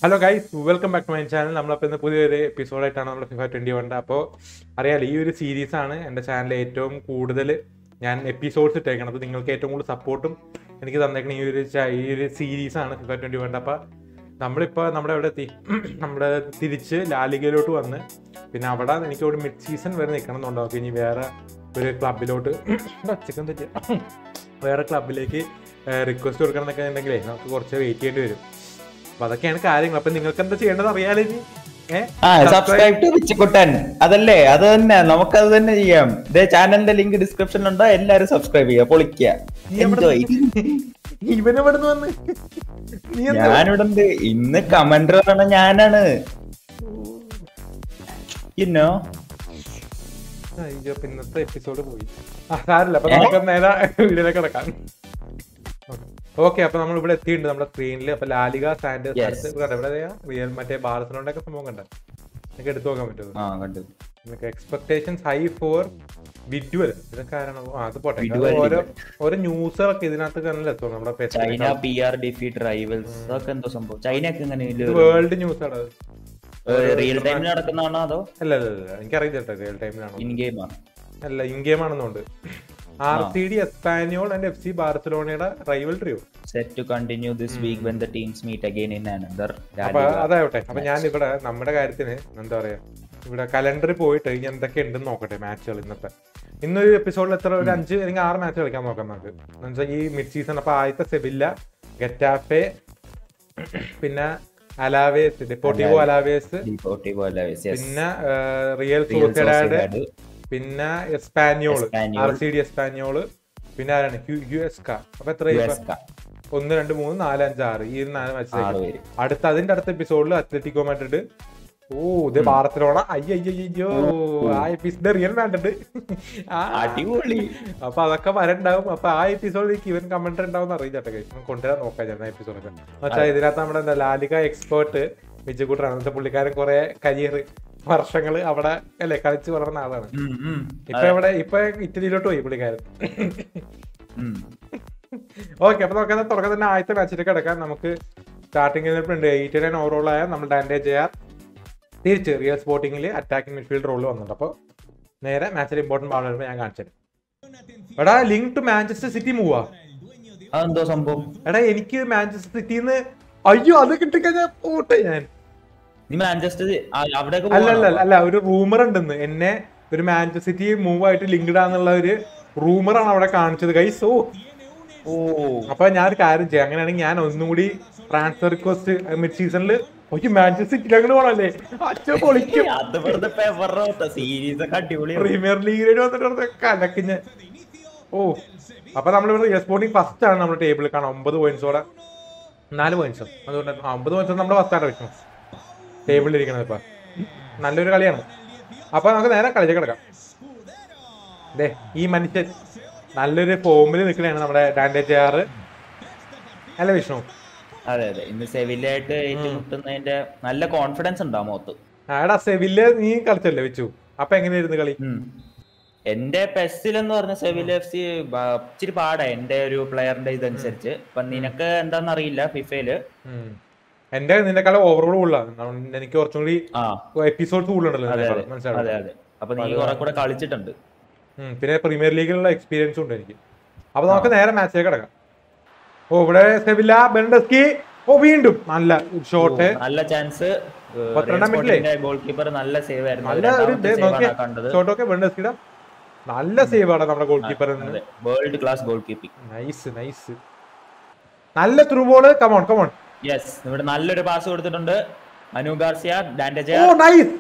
Hello guys welcome back to my channel നമ്മളപ്പോൾ ഇന്ന് പുതിയൊരു എപ്പിസോഡായിട്ടാണ് നമ്മൾ ഫിഫ ട്വൻറ്റി വണ്ടെ അപ്പോൾ അറിയാലോ ഈ ഒരു സീരീസ് ആണ് എൻ്റെ ചാനലിൽ ഏറ്റവും കൂടുതൽ ഞാൻ എപ്പിസോഡ്സ് ഇട്ടേക്കണത് നിങ്ങൾക്ക് ഏറ്റവും കൂടുതൽ സപ്പോർട്ടും എനിക്ക് തന്നേക്കണ ഈ ഒരു ച- ഈ ഒരു സീരീസ് ആണ് ഫിഫ ട്വൻറ്റി വണ്ടെ അപ്പോൾ നമ്മളിപ്പോൾ നമ്മുടെ അവിടെ എത്തി നമ്മുടെ തിരിച്ച് ലാലിഗയിലോട്ട് വന്ന് പിന്നെ അവിടെ എനിക്ക് ഒരു മിഡ് സീസൺ വരെ നിൽക്കണം എന്നുണ്ടാവും ഇനി വേറെ ഒരു ക്ലബിലോട്ട് ചിക്കൻ തെറ്റി വേറെ ക്ലബിലേക്ക് റിക്വസ്റ്റ് കൊടുക്കണം എന്നൊക്കെ ഉണ്ടെങ്കിലേ നമുക്ക് കുറച്ച് വെയിറ്റ് ചെയ്യേണ്ടി വരും അപ്പൊ അതൊക്കെയാണ് കാര്യങ്ങൾ അപ്പൊ നിങ്ങൾക്ക് എന്താ ചെയ്യേണ്ടത് അറിയാലോ ഇനി ആ സബ്സ്ക്രൈബ് ടു പിച്ചിക്കുട്ടൻ അതല്ലേ അത് തന്നെ നമുക്കത് തന്നെ ചെയ്യാം ഇതേ ചാനലിന്റെ ലിങ്ക് ഡിസ്ക്രിപ്ഷനിലുണ്ടോ എല്ലാരും സബ്സ്ക്രൈബ് ചെയ്യുക പൊളിക്കുക എൻജോയ് ഇവന് ഇവിടുന്ന് വന്ന് നീ എന്താ ഞാനിവിടെ ഉണ്ട് ഇന്ന് കമന്റർ പറഞ്ഞ ഞാനാണ് യുനോ അയ്യോ അപ്പൊ ഇന്നത്തെ എപ്പിസോഡ് പോയി ആ സാരില്ല അപ്പൊ നമുക്ക് നേരെ വീഡിയോയിലേക്ക് കിടക്കാം ഓക്കെ അപ്പൊ നമ്മൾ ഇവിടെ എത്തിയിട്ടുണ്ട് നമ്മുടെ സ്ക്രീനിൽ അപ്പൊ ലാലിക സാൻഡേഴ്സ് Yes. അടുത്ത് ഇവിടെ എവിടെയാ റിയൽ മറ്റേ ബാർസലോണിന്റെ ഒക്കെ സംഭവം കണ്ട എനിക്ക് എടുത്തു നോക്കാൻ പറ്റുമോ ആ കണ്ടു നിങ്ങൾക്ക് എക്സ്പെക്ടേഷൻസ് ഹൈ ഫോർ വിഡ്വൽ ഇതൊക്കെ ആരാണ് ആ അത് പോട്ടെ അത് Vidwal, ഓരോ ഓരോ ന്യൂസുകളൊക്കെ ഇതിനകത്ത് തന്നെ എത്തും നമ്മുടെ China festival P R defeat rivals അതൊക്കെ എന്തോ സംഭവം ചൈനക്ക് ഇങ്ങനെ ഇത് വേൾഡ് ന്യൂസ് ആണ് റിയൽ ടൈമിൽ നടക്കുന്നതാണോ അതോ അല്ല അല്ല അല്ല എനിക്കറിയില്ല കേട്ടോ റിയൽ ടൈമിലാണോ ഇൻ ഗെയിം ആണ് അല്ല ഇൻ ഗെയിം ആണെന്നുണ്ട് R C D Espanyol and F C ബാർസലോണയുടെ rival trio set to continue this week when the teams meet again in another അപ്പൊ അതാവട്ടെ അപ്പൊ ഞാൻ ഇവിടെ നമ്മുടെ കാര്യത്തിന് എന്താ പറയാ ഇവിടെ കലണ്ടറിൽ പോയിട്ട് ഇനി എന്തൊക്കെ ഉണ്ടെന്ന് നോക്കട്ടെ മാച്ചുകൾ ഇന്നത്തെ ഇന്നൊരു എപ്പിസോഡിൽ എത്ര ഒരു അഞ്ച് അല്ലെങ്കിൽ ആറ് മാച്ച് കളിക്കാൻ നോക്കാം നമുക്ക് എന്നുവെച്ചാൽ ഈ മിഡ് സീസൺ അപ്പൊ ആദ്യത്തെ സെബില്ല ഗറ്റാഫെ പിന്നെ അലാവേസ് ഡെപ്പോർട്ടിവോ അലാവേസ് പിന്നെ റിയൽ സോസിഡാഡ് പിന്നെ Espanyol Espanyol. R C D Espanyol പിന്നെ ആരാണ് യു എസ് കാ അപ്പൊ എത്ര ഒന്ന് രണ്ട് മൂന്ന് നാല് അഞ്ച് ആറ് ഈ ഒരു നാല് ആറ് മാച്ച് പേര് അടുത്ത അതിന്റെ അടുത്ത എപ്പിസോഡിൽ അത്ലറ്റിക്കോ മാഡ്രിഡ് ഓ ഇത് ബാർസലോണ അയ്യോ ആ എപ്പിസോഡ് റിയൽ മാഡ്രിഡ് ആ, അടിപൊളി അപ്പൊ അതൊക്കെ വരണ്ടാവും അപ്പൊ ആ എപ്പിസോഡിൽ ഇവൻ കമന്റ് ഉണ്ടാവും അറിയില്ല കേട്ടോ കൊണ്ടുവരാൻ നോക്കാം ഞാൻ എപ്പിസോഡൊക്കെ പക്ഷേ ഇതിനകത്ത് നമ്മുടെ എന്താ ലാലിക എക്സ്പേർട്ട് വിജയകൂട്ടറാണ് എന്നുവെച്ചാൽ പുള്ളിക്കാരൻ കുറെ കരിയർ വർഷങ്ങൾ അവിടെ അല്ലെ കളിച്ച് വളർന്ന ആളാണ് ഉം, ഉം. ഇപ്പൊ ഇവിടെ ഇപ്പൊ ഇറ്റലിയിലോട്ട് പോയി പുള്ളിക്കാരൻ ഉം. ഓക്കെ അപ്പൊ നമുക്ക് തുടക്കം തന്നെ ആദ്യത്തെ മാച്ചിലേക്ക് കിടക്കാം നമുക്ക് സ്റ്റാർട്ടിംഗ് ഉണ്ട് എയ്റ്റ് നയൻ ഓവറോൾ ആയ നമ്മൾ ഡാൻഡേ ജെയർ തിരിച്ച് റിയൽ സ്പോർട്ടിംഗിൽ അറ്റാക്കിംഗ് മിഡ്ഫീൽഡ് റോളിൽ വന്നിട്ടുണ്ട് അപ്പോൾ നേരെ മാച്ചിൽ ഇമ്പോർട്ടൻറ്റ് ഭാഗം വരുമ്പോൾ ഞാൻ കാണിച്ചത് എടാ ലിങ്ക് ടു മാഞ്ചസ്റ്റർ സിറ്റി മൂവാ അതെന്തോ സംഭവം എടാ എനിക്ക് മാഞ്ചസ്റ്റർ സിറ്റിന്ന് അയ്യോ അത് കിട്ടിക്കഴിഞ്ഞാൽ പോട്ടെ ഞാൻ നീ മാഞ്ചസ്റ്റർ അവിടെയൊക്കെ അല്ല അല്ല പോവാണോ? അല്ല ഒരു റൂമർ ഉണ്ടെന്ന് എന്നെ ഒരു മാഞ്ചസ്റ്റർ സിറ്റി മൂവ് ആയിട്ട് ലിങ്ക്ഡ് ആന്നുള്ള ഒരു റൂമറാണ് അവിടെ കാണിച്ചത് ഗൈസ് ഓ ഓ അപ്പൊ ഞാൻ ഒരു കാര്യം ചെയ്യാം അങ്ങനെയാണെങ്കിൽ ഞാൻ ഒന്നും കൂടി ട്രാൻസ്ഫർ റിക്വസ്റ്റ് മിഡ് സീസണിൽ ഒരു മാഞ്ചസ്റ്റർ സിറ്റിയിൽ അങ്ങനെ പോകണല്ലേ അച്ഛ പൊളിക്കും അത് വെറുതെ പേപ്പറിന്റെ സീരീസ് ഒക്കെ അടിപൊളി പ്രീമിയർ ലീഗിലേക്ക് വന്നിട്ട് കലക്കിഞ്ഞ് ഓ അപ്പൊ നമ്മളിവിടെ എസ്പോർട്ടിംഗ് ഫസ്റ്റ് ആണ് നമ്മുടെ ടേബിളിൽ കാണാം ഒമ്പത് പോയിന്റ്സോടെ നാല് പോയിന്റ്സും അതുകൊണ്ട് ആ, ഒമ്പത് പോയിന്റ്സ് നമ്മുടെ ഫസ്റ്റ് ആണ് വെച്ചു ടേബിളിൽ ഇരിക്കണത് ഇപ്പൊ നല്ലൊരു കളിയാണ് അപ്പൊ നമുക്ക് നേരെ കളിച്ച് കിടക്കാം ദേ ഈ മനുഷ്യൻ നല്ലൊരു ഫോമിൽ നിൽക്കണതാണ് നമ്മുടെ ഡാൻഡേജ് ആറ് അല്ല വിഷ്ണു അതെ അതെ ഇന്ന് സെവിലായിട്ട് ഏറ്റുമുട്ടുന്നതിന്റെ നല്ല കോൺഫിഡൻസ് ഉണ്ടാവും മുഖത്ത് ആടാ സെവില് നീ കളിച്ചല്ലേ വെച്ചു അപ്പൊ എങ്ങനെയായിരുന്നു കളി ഉം. എന്റെ പെസ്സിൽ എന്ന് പറഞ്ഞ സെവിൽ എഫ് സി ഇച്ചിരി പാടാ എന്റെ ഒരു പ്ലെയറിന്റെ ഇതനുസരിച്ച് ഇപ്പൊ നിനക്ക് എന്താന്ന് അറിയില്ല ഫിഫയില് ഉം. എന്റെ നിന്നെക്കാളും ഓവറോൾ കൂടുതലാണ് എനിക്ക് കുറച്ചും കൂടി ആ എപ്പിസോഡ്സ് കൂടുതലുണ്ടല്ലോ അതെ നിന്നെക്കാളും, അതെ മനസ്സിലായോ അതെ അതെ അപ്പൊ നീ കുറെ കൂടെ കളിച്ചിട്ടുണ്ട് ഉം, പിന്നെ പ്രീമിയർ ലീഗിലുള്ള എക്സ്പീരിയൻസും ഉണ്ട് എനിക്ക് അപ്പൊ നമുക്ക് നേരെ മാച്ചിലേക്ക് കിടക്കാം ഓ ഇവിടെ സെവില്ല ബെൻഡസ്കി ഓ വീണ്ടും നല്ല ഷോട്ട് നല്ല ചാൻസ് പന്ത്രണ്ടാം മിനിറ്റിലേ? ഗോൾ കീപ്പർ നല്ല സേവ് ആയിരുന്നു നല്ല ഒരു രണ്ടാമത്തെ save നോക്കിയ ആണ് കണ്ടത് ഷോട്ടൊക്കെ ബെൻഡസ്കിയുടെ നല്ല സേവ് ആണ് നമ്മുടെ ഗോൾ കീപ്പർ അതെ world class goal keeping nice nice നല്ല through ball come on come on yes ഇവിടെ നല്ലൊരു പാസ് കൊടുത്തിട്ടുണ്ട് മനു ഗാർസിയ ഡാൻഡേജ ഓ നൈസ്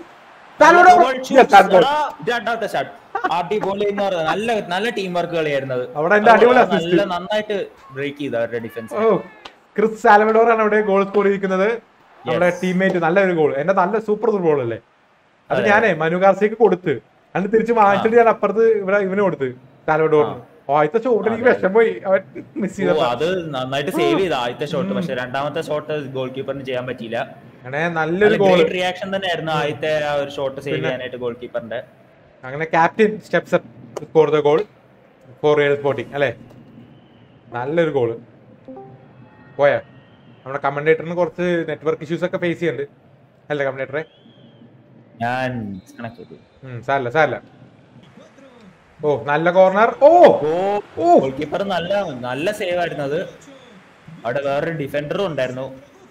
രണ്ടാമത്തെ ഷാട്ട് അടിപൊളി എന്ന് പറയുന്നത് നല്ല നല്ല ടീം വർക്ക് കളിയായിരുന്നത് അവിടെ എന്റെ അടിപൊളി assist. നല്ല നന്നായിട്ട് ബ്രേക്ക് ചെയ്തു അവരുടെ ഡിഫൻസ് ഓ ക്രിസ് സാലവഡോർ ആണ് അവിടെ ഗോൾ സ്കോർ ചെയ്തിരിക്കുന്നത് നമ്മുടെ ടീംമേറ്റ് നല്ലൊരു ഗോൾ എന്റെ നല്ല സൂപ്പർ ഗോൾ അല്ലേ അത് ഞാനേ മനു ഗാർസിക്ക് കൊടുത്ത് അന്ന് തിരിച്ച് വാങ്ങിച്ചിട്ട് ഞാൻ അപ്പുറത്ത് ഇവിടെ ഇവന് കൊടുത്ത് സാലവഡോറിന് ആദ്യത്തെ ഷോട്ട് എനിക്ക് വിഷം പോയി അവൻ മിസ് ചെയ്ത അത് നന്നായിട്ട് സേവ് ചെയ്ത ആദ്യത്തെ ഷോട്ട് പക്ഷെ രണ്ടാമത്തെ ഷോട്ട് ഗോൾ കീപ്പറിന് ചെയ്യാൻ പറ്റിയില്ല അങ്ങനെ നല്ലൊരു ഗോൾ റിയാക്ഷൻ തന്നെ ആയിരുന്നു ആദ്യത്തെ ആ ഒരു ഷോട്ട് സേവ് ചെയ്യാനായിട്ട് ഗോൾ കീപ്പറിന്റെ അങ്ങനെ captain steps score the goal for Real Sporting അല്ലേ നല്ലൊരു ഗോള് പോയാ നമ്മുടെ കമന്റേറ്ററിന് കുറച്ച് നെറ്റ്വർക്ക് ഇഷ്യൂസ് ഒക്കെ ഫേസ് ചെയ്യുന്നുണ്ട് അല്ലേ കമന്റേറ്ററെ ഞാൻ ഡിസ്കണക്ട് ചെയ്തു ഉം, സാരല്ല സാരല്ല ഓ നല്ല കോർണർ ഓ ഓ ഓ ഗോൾ കീപ്പർ നല്ല നല്ല സേവ് ആയിരുന്നു അത് അവിടെ വേറൊരു ഡിഫൻഡറും ഉണ്ടായിരുന്നു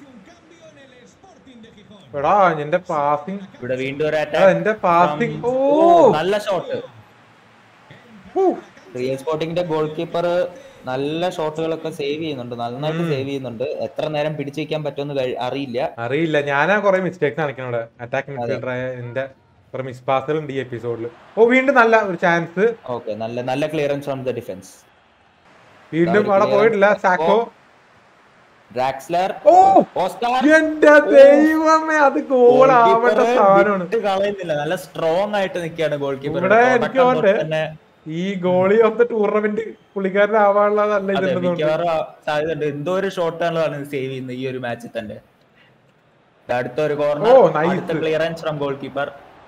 എടാ എന്റെ പാസിങ് ഇവിടെ വീണ്ടും ഒരു എടാ അറ്റാക്ക് എന്റെ പാസിങ് ഓ നല്ല ഷോട്ട് ഊ. റിയൽ സ്പോർട്ടിങ്ങിന്റെ ഗോൾ കീപ്പർ നല്ല ഷോട്ടുകളൊക്കെ സേവ് ചെയ്യുന്നുണ്ട് നന്നായിട്ട് സേവ് ചെയ്യുന്നുണ്ട് എത്ര നേരം പിടിച്ചു വയ്ക്കാൻ പറ്റുമെന്ന് കഴി- അറിയില്ല അറിയില്ല ഞാനാ കുറെ മിസ്റ്റേക്സ് കാണിക്കണവിടെ അറ്റാക്ക് മിഡ്ഫീൽഡറായ എന്റെ കുറെ മിസ് പാസുകൾ ഉണ്ട് ഈ എപ്പിസോഡിൽ ഓ വീണ്ടും നല്ല ഒരു ചാൻസ് ഓക്കെ നല്ല നല്ല ക്ലിയറൻസ് ഫ്രം ദ ഡിഫൻസ് വീണ്ടും അവിടെ പോയിട്ടില്ല സാക്കോ ഡ്രാക്സ്ലർ ഓ ഓസ്കാർ എന്റെ ദൈവമേ അത് ഗോൾ ആവേണ്ട സാധനമാണ് വിട്ട് കളയുന്നില്ല നല്ല സ്ട്രോങ് ആയിട്ട് നിൽക്കുകയാണ് ഗോൾ കീപ്പർ ഇവിടെ എനിക്ക് തോന്നുന്നുണ്ട് ഈ ഗോളി ഓഫ് ദ ടൂർണമെന്റ് പുള്ളിക്കാരനാവാനുള്ള നല്ല ഇതുണ്ടെന്നുണ്ട് മിക്കവാറും ആ സാധ്യതയുണ്ട് എന്തോ ഒരു ഷോട്ടാണ് സേവ് ചെയ്യുന്നത് ഈ ഒരു മാച്ചിൽ തന്നെ അടുത്ത ഒരു ഓ, കോർണർ nice. അടുത്ത ക്ലിയറൻസ് ഫ്രം ഗോൾ കീപ്പർ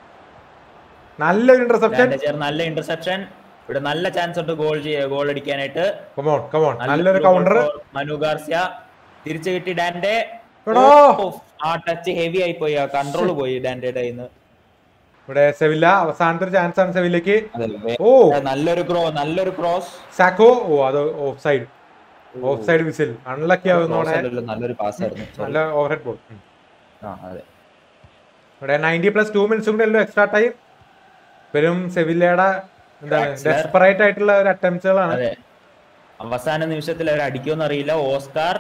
നല്ലൊരു ഇന്റർസെപ്ഷൻ നല്ല ഇന്റർസെപ്ഷൻ ഇവിടെ നല്ല ചാൻസ് ഉണ്ട് ഗോൾ ഗോൾ അടിക്കാനായിട്ട് കമോൺ കമോൺ നല്ല നല്ലൊരു goal counter for Manu Garcia തിരിച്ചു കിട്ടി ഡാൻഡെ എടാ. ഓ, ആ ടച്ച് ഹെവി ആയി പോയി ആ കൺട്രോൾ പോയി ഡാൻഡയുടെ കയ്യിൽ നിന്ന് ഇവിടെ സെവില്ല അവസാനത്തെ ഒരു ചാൻസ് ആണ് സെവില്ലക്ക് അതെ, വേ- ഓ നല്ലൊരു ക്രോ നല്ലൊരു ക്രോസ് സാക്കോ ഓ അത് offside offside whistle unlucky ആവുന്നോടെ നല്ലൊരു പാസ് ആയിരുന്നു Sorry. നല്ല ഓവർ ഹെഡ് ബോൾ ആ അതെ ഇവിടെ നയൻറ്റി പ്ലസ് ടു മിനിറ്റ്സും കൂടെ എല്ലാം എക്സ്ട്രാ ടൈം വരും സെവില്ലയുടെ എന്താണ് Excellent. ഡെസ്പറേറ്റ് ആയിട്ടുള്ള ഒരു അറ്റംപ്റ്റുകളാണ് അതെ അവസാന നിമിഷത്തിൽ അവർ അടിക്കുമെന്ന് അറിയില്ല ഓസ്കാർ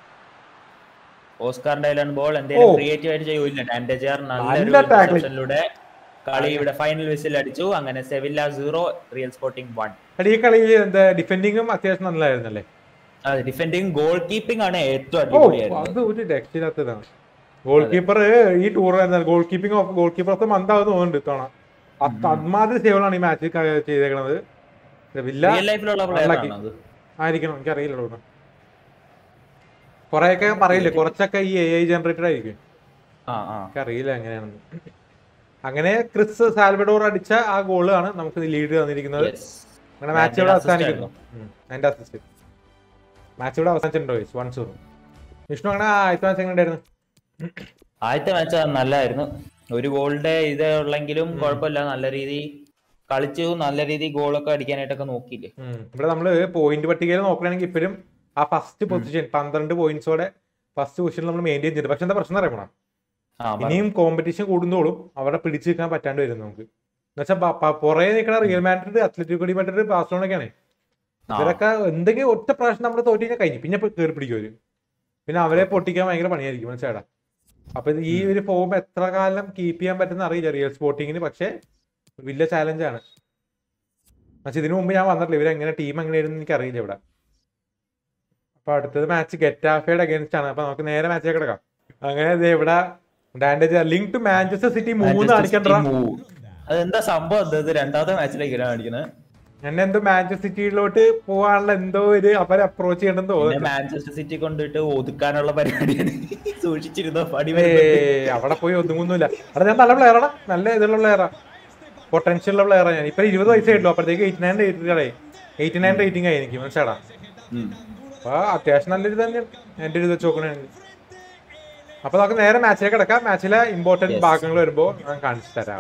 ഓസ്കാറിന്റെ കയ്യിലാണ് ബോൾ എന്തെങ്കിലും ഓ. ക്രിയേറ്റീവ് ആയിട്ട് ചെയ്യൂല ഡാൻഡേജർ നല്ലൊരു നല്ല tackling. interception-ലൂടെ കളി ഇവിടെ ഫൈനൽ വിസിൽ അടിച്ചു അങ്ങനെ Sevilla zero Real Sporting one എടി, ഈ കളി എന്താ ഡിഫെൻഡിങ്ങും അത്യാവശ്യം നല്ലതായിരുന്നല്ലേ അതെ ഡിഫെൻഡിങ് ഗോൾ കീപ്പിംഗ് ആണ് ഏറ്റവും ഓ അടിപൊളിയായിരുന്നു അത് ഒരു രക്ഷയില്ലാത്തതാണ് ഗോൾ കീപ്പർ ഈ tour goal keeping of goal keeper of മന്താവെന്ന് തോന്നുന്നുണ്ട് ഇത്തവണ അത് അമാതിരി സേവലാണ് ഈ മാച്ച് ചെയ്തേക്കണത് വില്ല റിയൽ ലൈഫിലുള്ള പ്ലെയർ unlucky. ആണ് അത് ആയിരിക്കണം എനിക്ക് അറിയില്ല കൊറേയൊക്കെ പറയില്ലേ കുറച്ചൊക്കെ ഈ എ ഐ ജനറേറ്റഡ് ആയിരിക്കും ആ ആ എനിക്ക് അറിയില്ല എങ്ങനെയാണെന്ന് അങ്ങനെ ക്രിസ് സാൽവഡോർ അടിച്ച ആ ഗോളാണ് നമുക്ക് ലീഡ് തന്നിരിക്കുന്നത് Yes. അങ്ങനെ മാച്ച് ഇവിടെ അതിന്റെ assist അവസാനിക്കുന്നു ഉം, അതിന്റെ അസിസ്റ്റ് മാച്ച് ഇവിടെ അവസാനിച്ചിട്ടുണ്ടോ വൺ സീറോ വിഷ്ണു അങ്ങനെ ആദ്യത്തെ മാച്ച് എങ്ങനെ ഉണ്ടായിരുന്നു ആദ്യത്തെ മാച്ച് നല്ലതായിരുന്നു ഒരു ഗോളിന്റെ ഇത് ഉള്ളെങ്കിലും കുഴപ്പമില്ല നല്ല രീതി കളിച്ചു നല്ല രീതി ഗോളൊക്കെ അടിക്കാനായിട്ടൊക്കെ നോക്കിയില്ലേ ഉം. ഇവിടെ നമ്മള് പോയിന്റ് പട്ടികയിൽ നോക്കുകയാണെങ്കിൽ ഇപ്പോഴും ആ ഫസ്റ്റ് പൊസിഷൻ പന്ത്രണ്ട് പോയിന്റ്സോടെ ഫസ്റ്റ് പൊസിഷൻ നമ്മൾ മെയിൻറ്റെയിൻ ചെയ്തിട്ടുണ്ട് പക്ഷെ എന്താ പ്രശ്നം അറിയണം ആ പറ. ഇനിയും കോമ്പറ്റീഷൻ കൂടുന്നോളും അവിടെ പിടിച്ചു നിൽക്കാൻ പറ്റാണ്ട് വരും നമുക്ക് എന്നുവെച്ചാൽ പുറകെ നിൽക്കണ റിയൽ മാഡ്രിഡ് അത്ലറ്റിക് മാഡ്രിഡ് ബാഴ്സലോണൊക്കെയാണ് ആ. ഇവരൊക്കെ എന്തെങ്കിലും ഒറ്റ പ്രാവശ്യം നമ്മൾ തോറ്റു കഴിഞ്ഞാൽ കഴിഞ്ഞു പിന്നെ കയറി പിടിക്കും അവര് പിന്നെ അവരെ പൊട്ടിക്കാൻ ഭയങ്കര പണിയായിരിക്കും മനസ്സിലാടാ അപ്പൊ ഇത് ഈ ഒരു ഫോം എത്ര കാലം കീപ്പ് ചെയ്യാൻ പറ്റുന്ന അറിയില്ല റിയൽ സ്പോർട്ടിങ്ങിന് പക്ഷേ വലിയ ചാലഞ്ചാണ് പക്ഷെ ഇതിനു മുമ്പ് ഞാൻ വന്നിട്ടില്ല ഇവരെങ്ങനെ ടീം എങ്ങനെയായിരുന്നു എനിക്ക് അറിയില്ല ഇവിടെ അപ്പൊ അടുത്തത് മാച്ച് ഗെറ്റാഫയുടെ അഗേൻസ്റ്റ് ആണ് അപ്പൊ നമുക്ക് നേരെ മാച്ചിലേക്ക് കിടക്കാം അങ്ങനെ ദേ ഇവിടെ ഡാൻഡേജ് ലിങ്ക് ടു മാഞ്ചസ്റ്റർ സിറ്റി മൂന്ന് Manchester കാണിക്കണ്ട City move. അതെന്താ സംഭവം എന്താ ഇത് രണ്ടാമത്തെ മാച്ചിലേക്കാണ് കാണിക്കുന്നത് എന്നെ എന്തോ മാഞ്ചസ്റ്റർ സിറ്റിയിലോട്ട് പോകാനുള്ള എന്തോ ഒരു അവരെ അപ്രോച്ച് ചെയ്യണമെന്ന് പിന്നെ തോന്നുന്നു മാഞ്ചസ്റ്റർ സിറ്റി കൊണ്ടിട്ട് ഒതുക്കാനുള്ള പരിപാടിയാണ് സൂക്ഷിച്ചിരുന്ന പടി ഏയ് അവിടെ പോയി ഒതുങ്ങൊന്നുമില്ല അവിടെ ഞാൻ നല്ല പ്ലെയറാണ് നല്ല ഇതുള്ള പ്ലെയറാ പൊട്ടൻഷ്യൽ ഉള്ള പ്ലെയറാണ് ഞാൻ ഇപ്പൊ ഇരുപത് വയസ്സായിട്ടുള്ളൂ അപ്പോഴത്തേക്ക് eighty nine rating eighty nine rating ആയി എനിക്ക് മനസ്സിലാടാ അപ്പൊ അത്യാവശ്യം നല്ലൊരു തന്നെയാണ് എന്റെ ഒരു ഇത് വെച്ച് നോക്കണെങ്കിൽ അപ്പൊ നമുക്ക് നേരെ മാച്ചിലേക്ക് കിടക്കാം മാച്ചിലെ ഇമ്പോർട്ടന്റ് Yes. ഭാഗങ്ങൾ വരുമ്പോ ഞാൻ കാണിച്ചു തരാം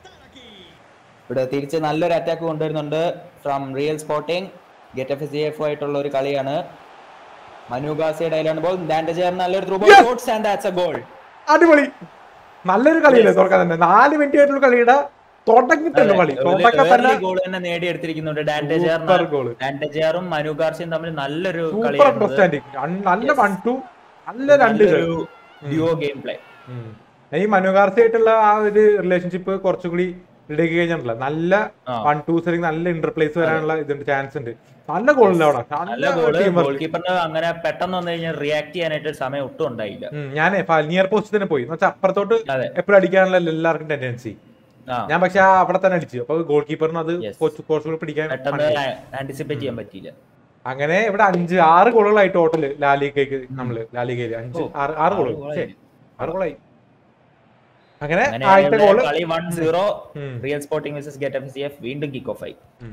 ഇവിടെ തിരിച്ച് നല്ലൊരു അറ്റാക്ക് കൊണ്ടുവരുന്നുണ്ട് from Real Sporting Getafe C F ആയിട്ടുള്ള ഒരു കളിയാണ് മനുഗാസിയുടെ കയ്യിലാണ് ബോൾ ഡാൻഡജർ നല്ലൊരു through ball Yes! Shots and that's a goal അടിപൊളി നല്ലൊരു കളിയല്ലേ തുറക്കാൻ തന്നെ നാല് മിനിറ്റ് ആയിട്ടുള്ള കളിയുടെ തുടങ്ങിട്ടല്ലോ കളി തുടക്കം തന്നെ ഗോൾ തന്നെ നേടിയെടുത്തിരിക്കുന്നുണ്ട് ഡാൻഡജർ സൂപ്പർ ഗോള് ഡാൻഡജറും മനുഗാർസിയും തമ്മിൽ നല്ലൊരു സൂപ്പർ കളിയാണ് അണ്ടർസ്റ്റാൻഡിങ് നല്ല വൺ ടു നല്ല രണ്ട് ഇത്. നല്ലൊരു ഡ്യുവോ ഗെയിം പ്ലേ ഉം. ഈ മനുകാർസി ആയിട്ടുള്ള ആ ഒരു റിലേഷൻഷിപ്പ് കുറച്ചുകൂടി ഇടയ്ക്ക് കഴിഞ്ഞിട്ടില്ല നല്ല ആ. വൺ ടു സെറിങ് നല്ല ഇന്റർപ്ലേസ് വരാനുള്ള ഇതുണ്ട് ചാൻസ് ഉണ്ട് നല്ല ഗോളില്ല അവിടെ നല്ല നല്ല ഗോള് team work. ഗോൾ കീപ്പറിന് അങ്ങനെ പെട്ടെന്ന് വന്നു കഴിഞ്ഞാൽ റിയാക്ട് ചെയ്യാനായിട്ട് സമയം ഒട്ടും ഉണ്ടായില്ല ഉം, ഞാനേ നിയർ പോസ്റ്റ് തന്നെ പോയി എന്ന് വെച്ചാൽ അപ്പുറത്തോട്ട് അതെ എപ്പോഴും അടിക്കാനുള്ള എല്ലാവർക്കും ടെൻഡൻസി ആ ഞാൻ പക്ഷെ ആ അവിടെ തന്നെ അടിച്ചു അപ്പൊ ഗോൾ കീപ്പറിന് അത് Yes. കുറച്ച് കുറച്ചുകൂടി പിടിക്കാൻ പെട്ടെന്ന് പണിയായി. ആന്റിസിപ്പേറ്റ് ചെയ്യാൻ പറ്റിയില്ല അങ്ങനെ ഇവിടെ അഞ്ച് ആറ് ഗോളുകളായി ടോട്ടല് ലാലിഗയ്ക്ക് നമ്മള് ലാലിഗയില് അഞ്ച് ഓ, ആറ് ആറ് ഗോള് ആറ് ഗോളായി. ആറ് ഗോളായി അങ്ങനെ അങ്ങനെ ആദ്യത്തെ ഇവിടെ ഗോള് കളി വൺ സീറോ ഉം. Real Sporting versus Getafe C F വീണ്ടും കിക്ക് ഓഫ് ആയി ഉം.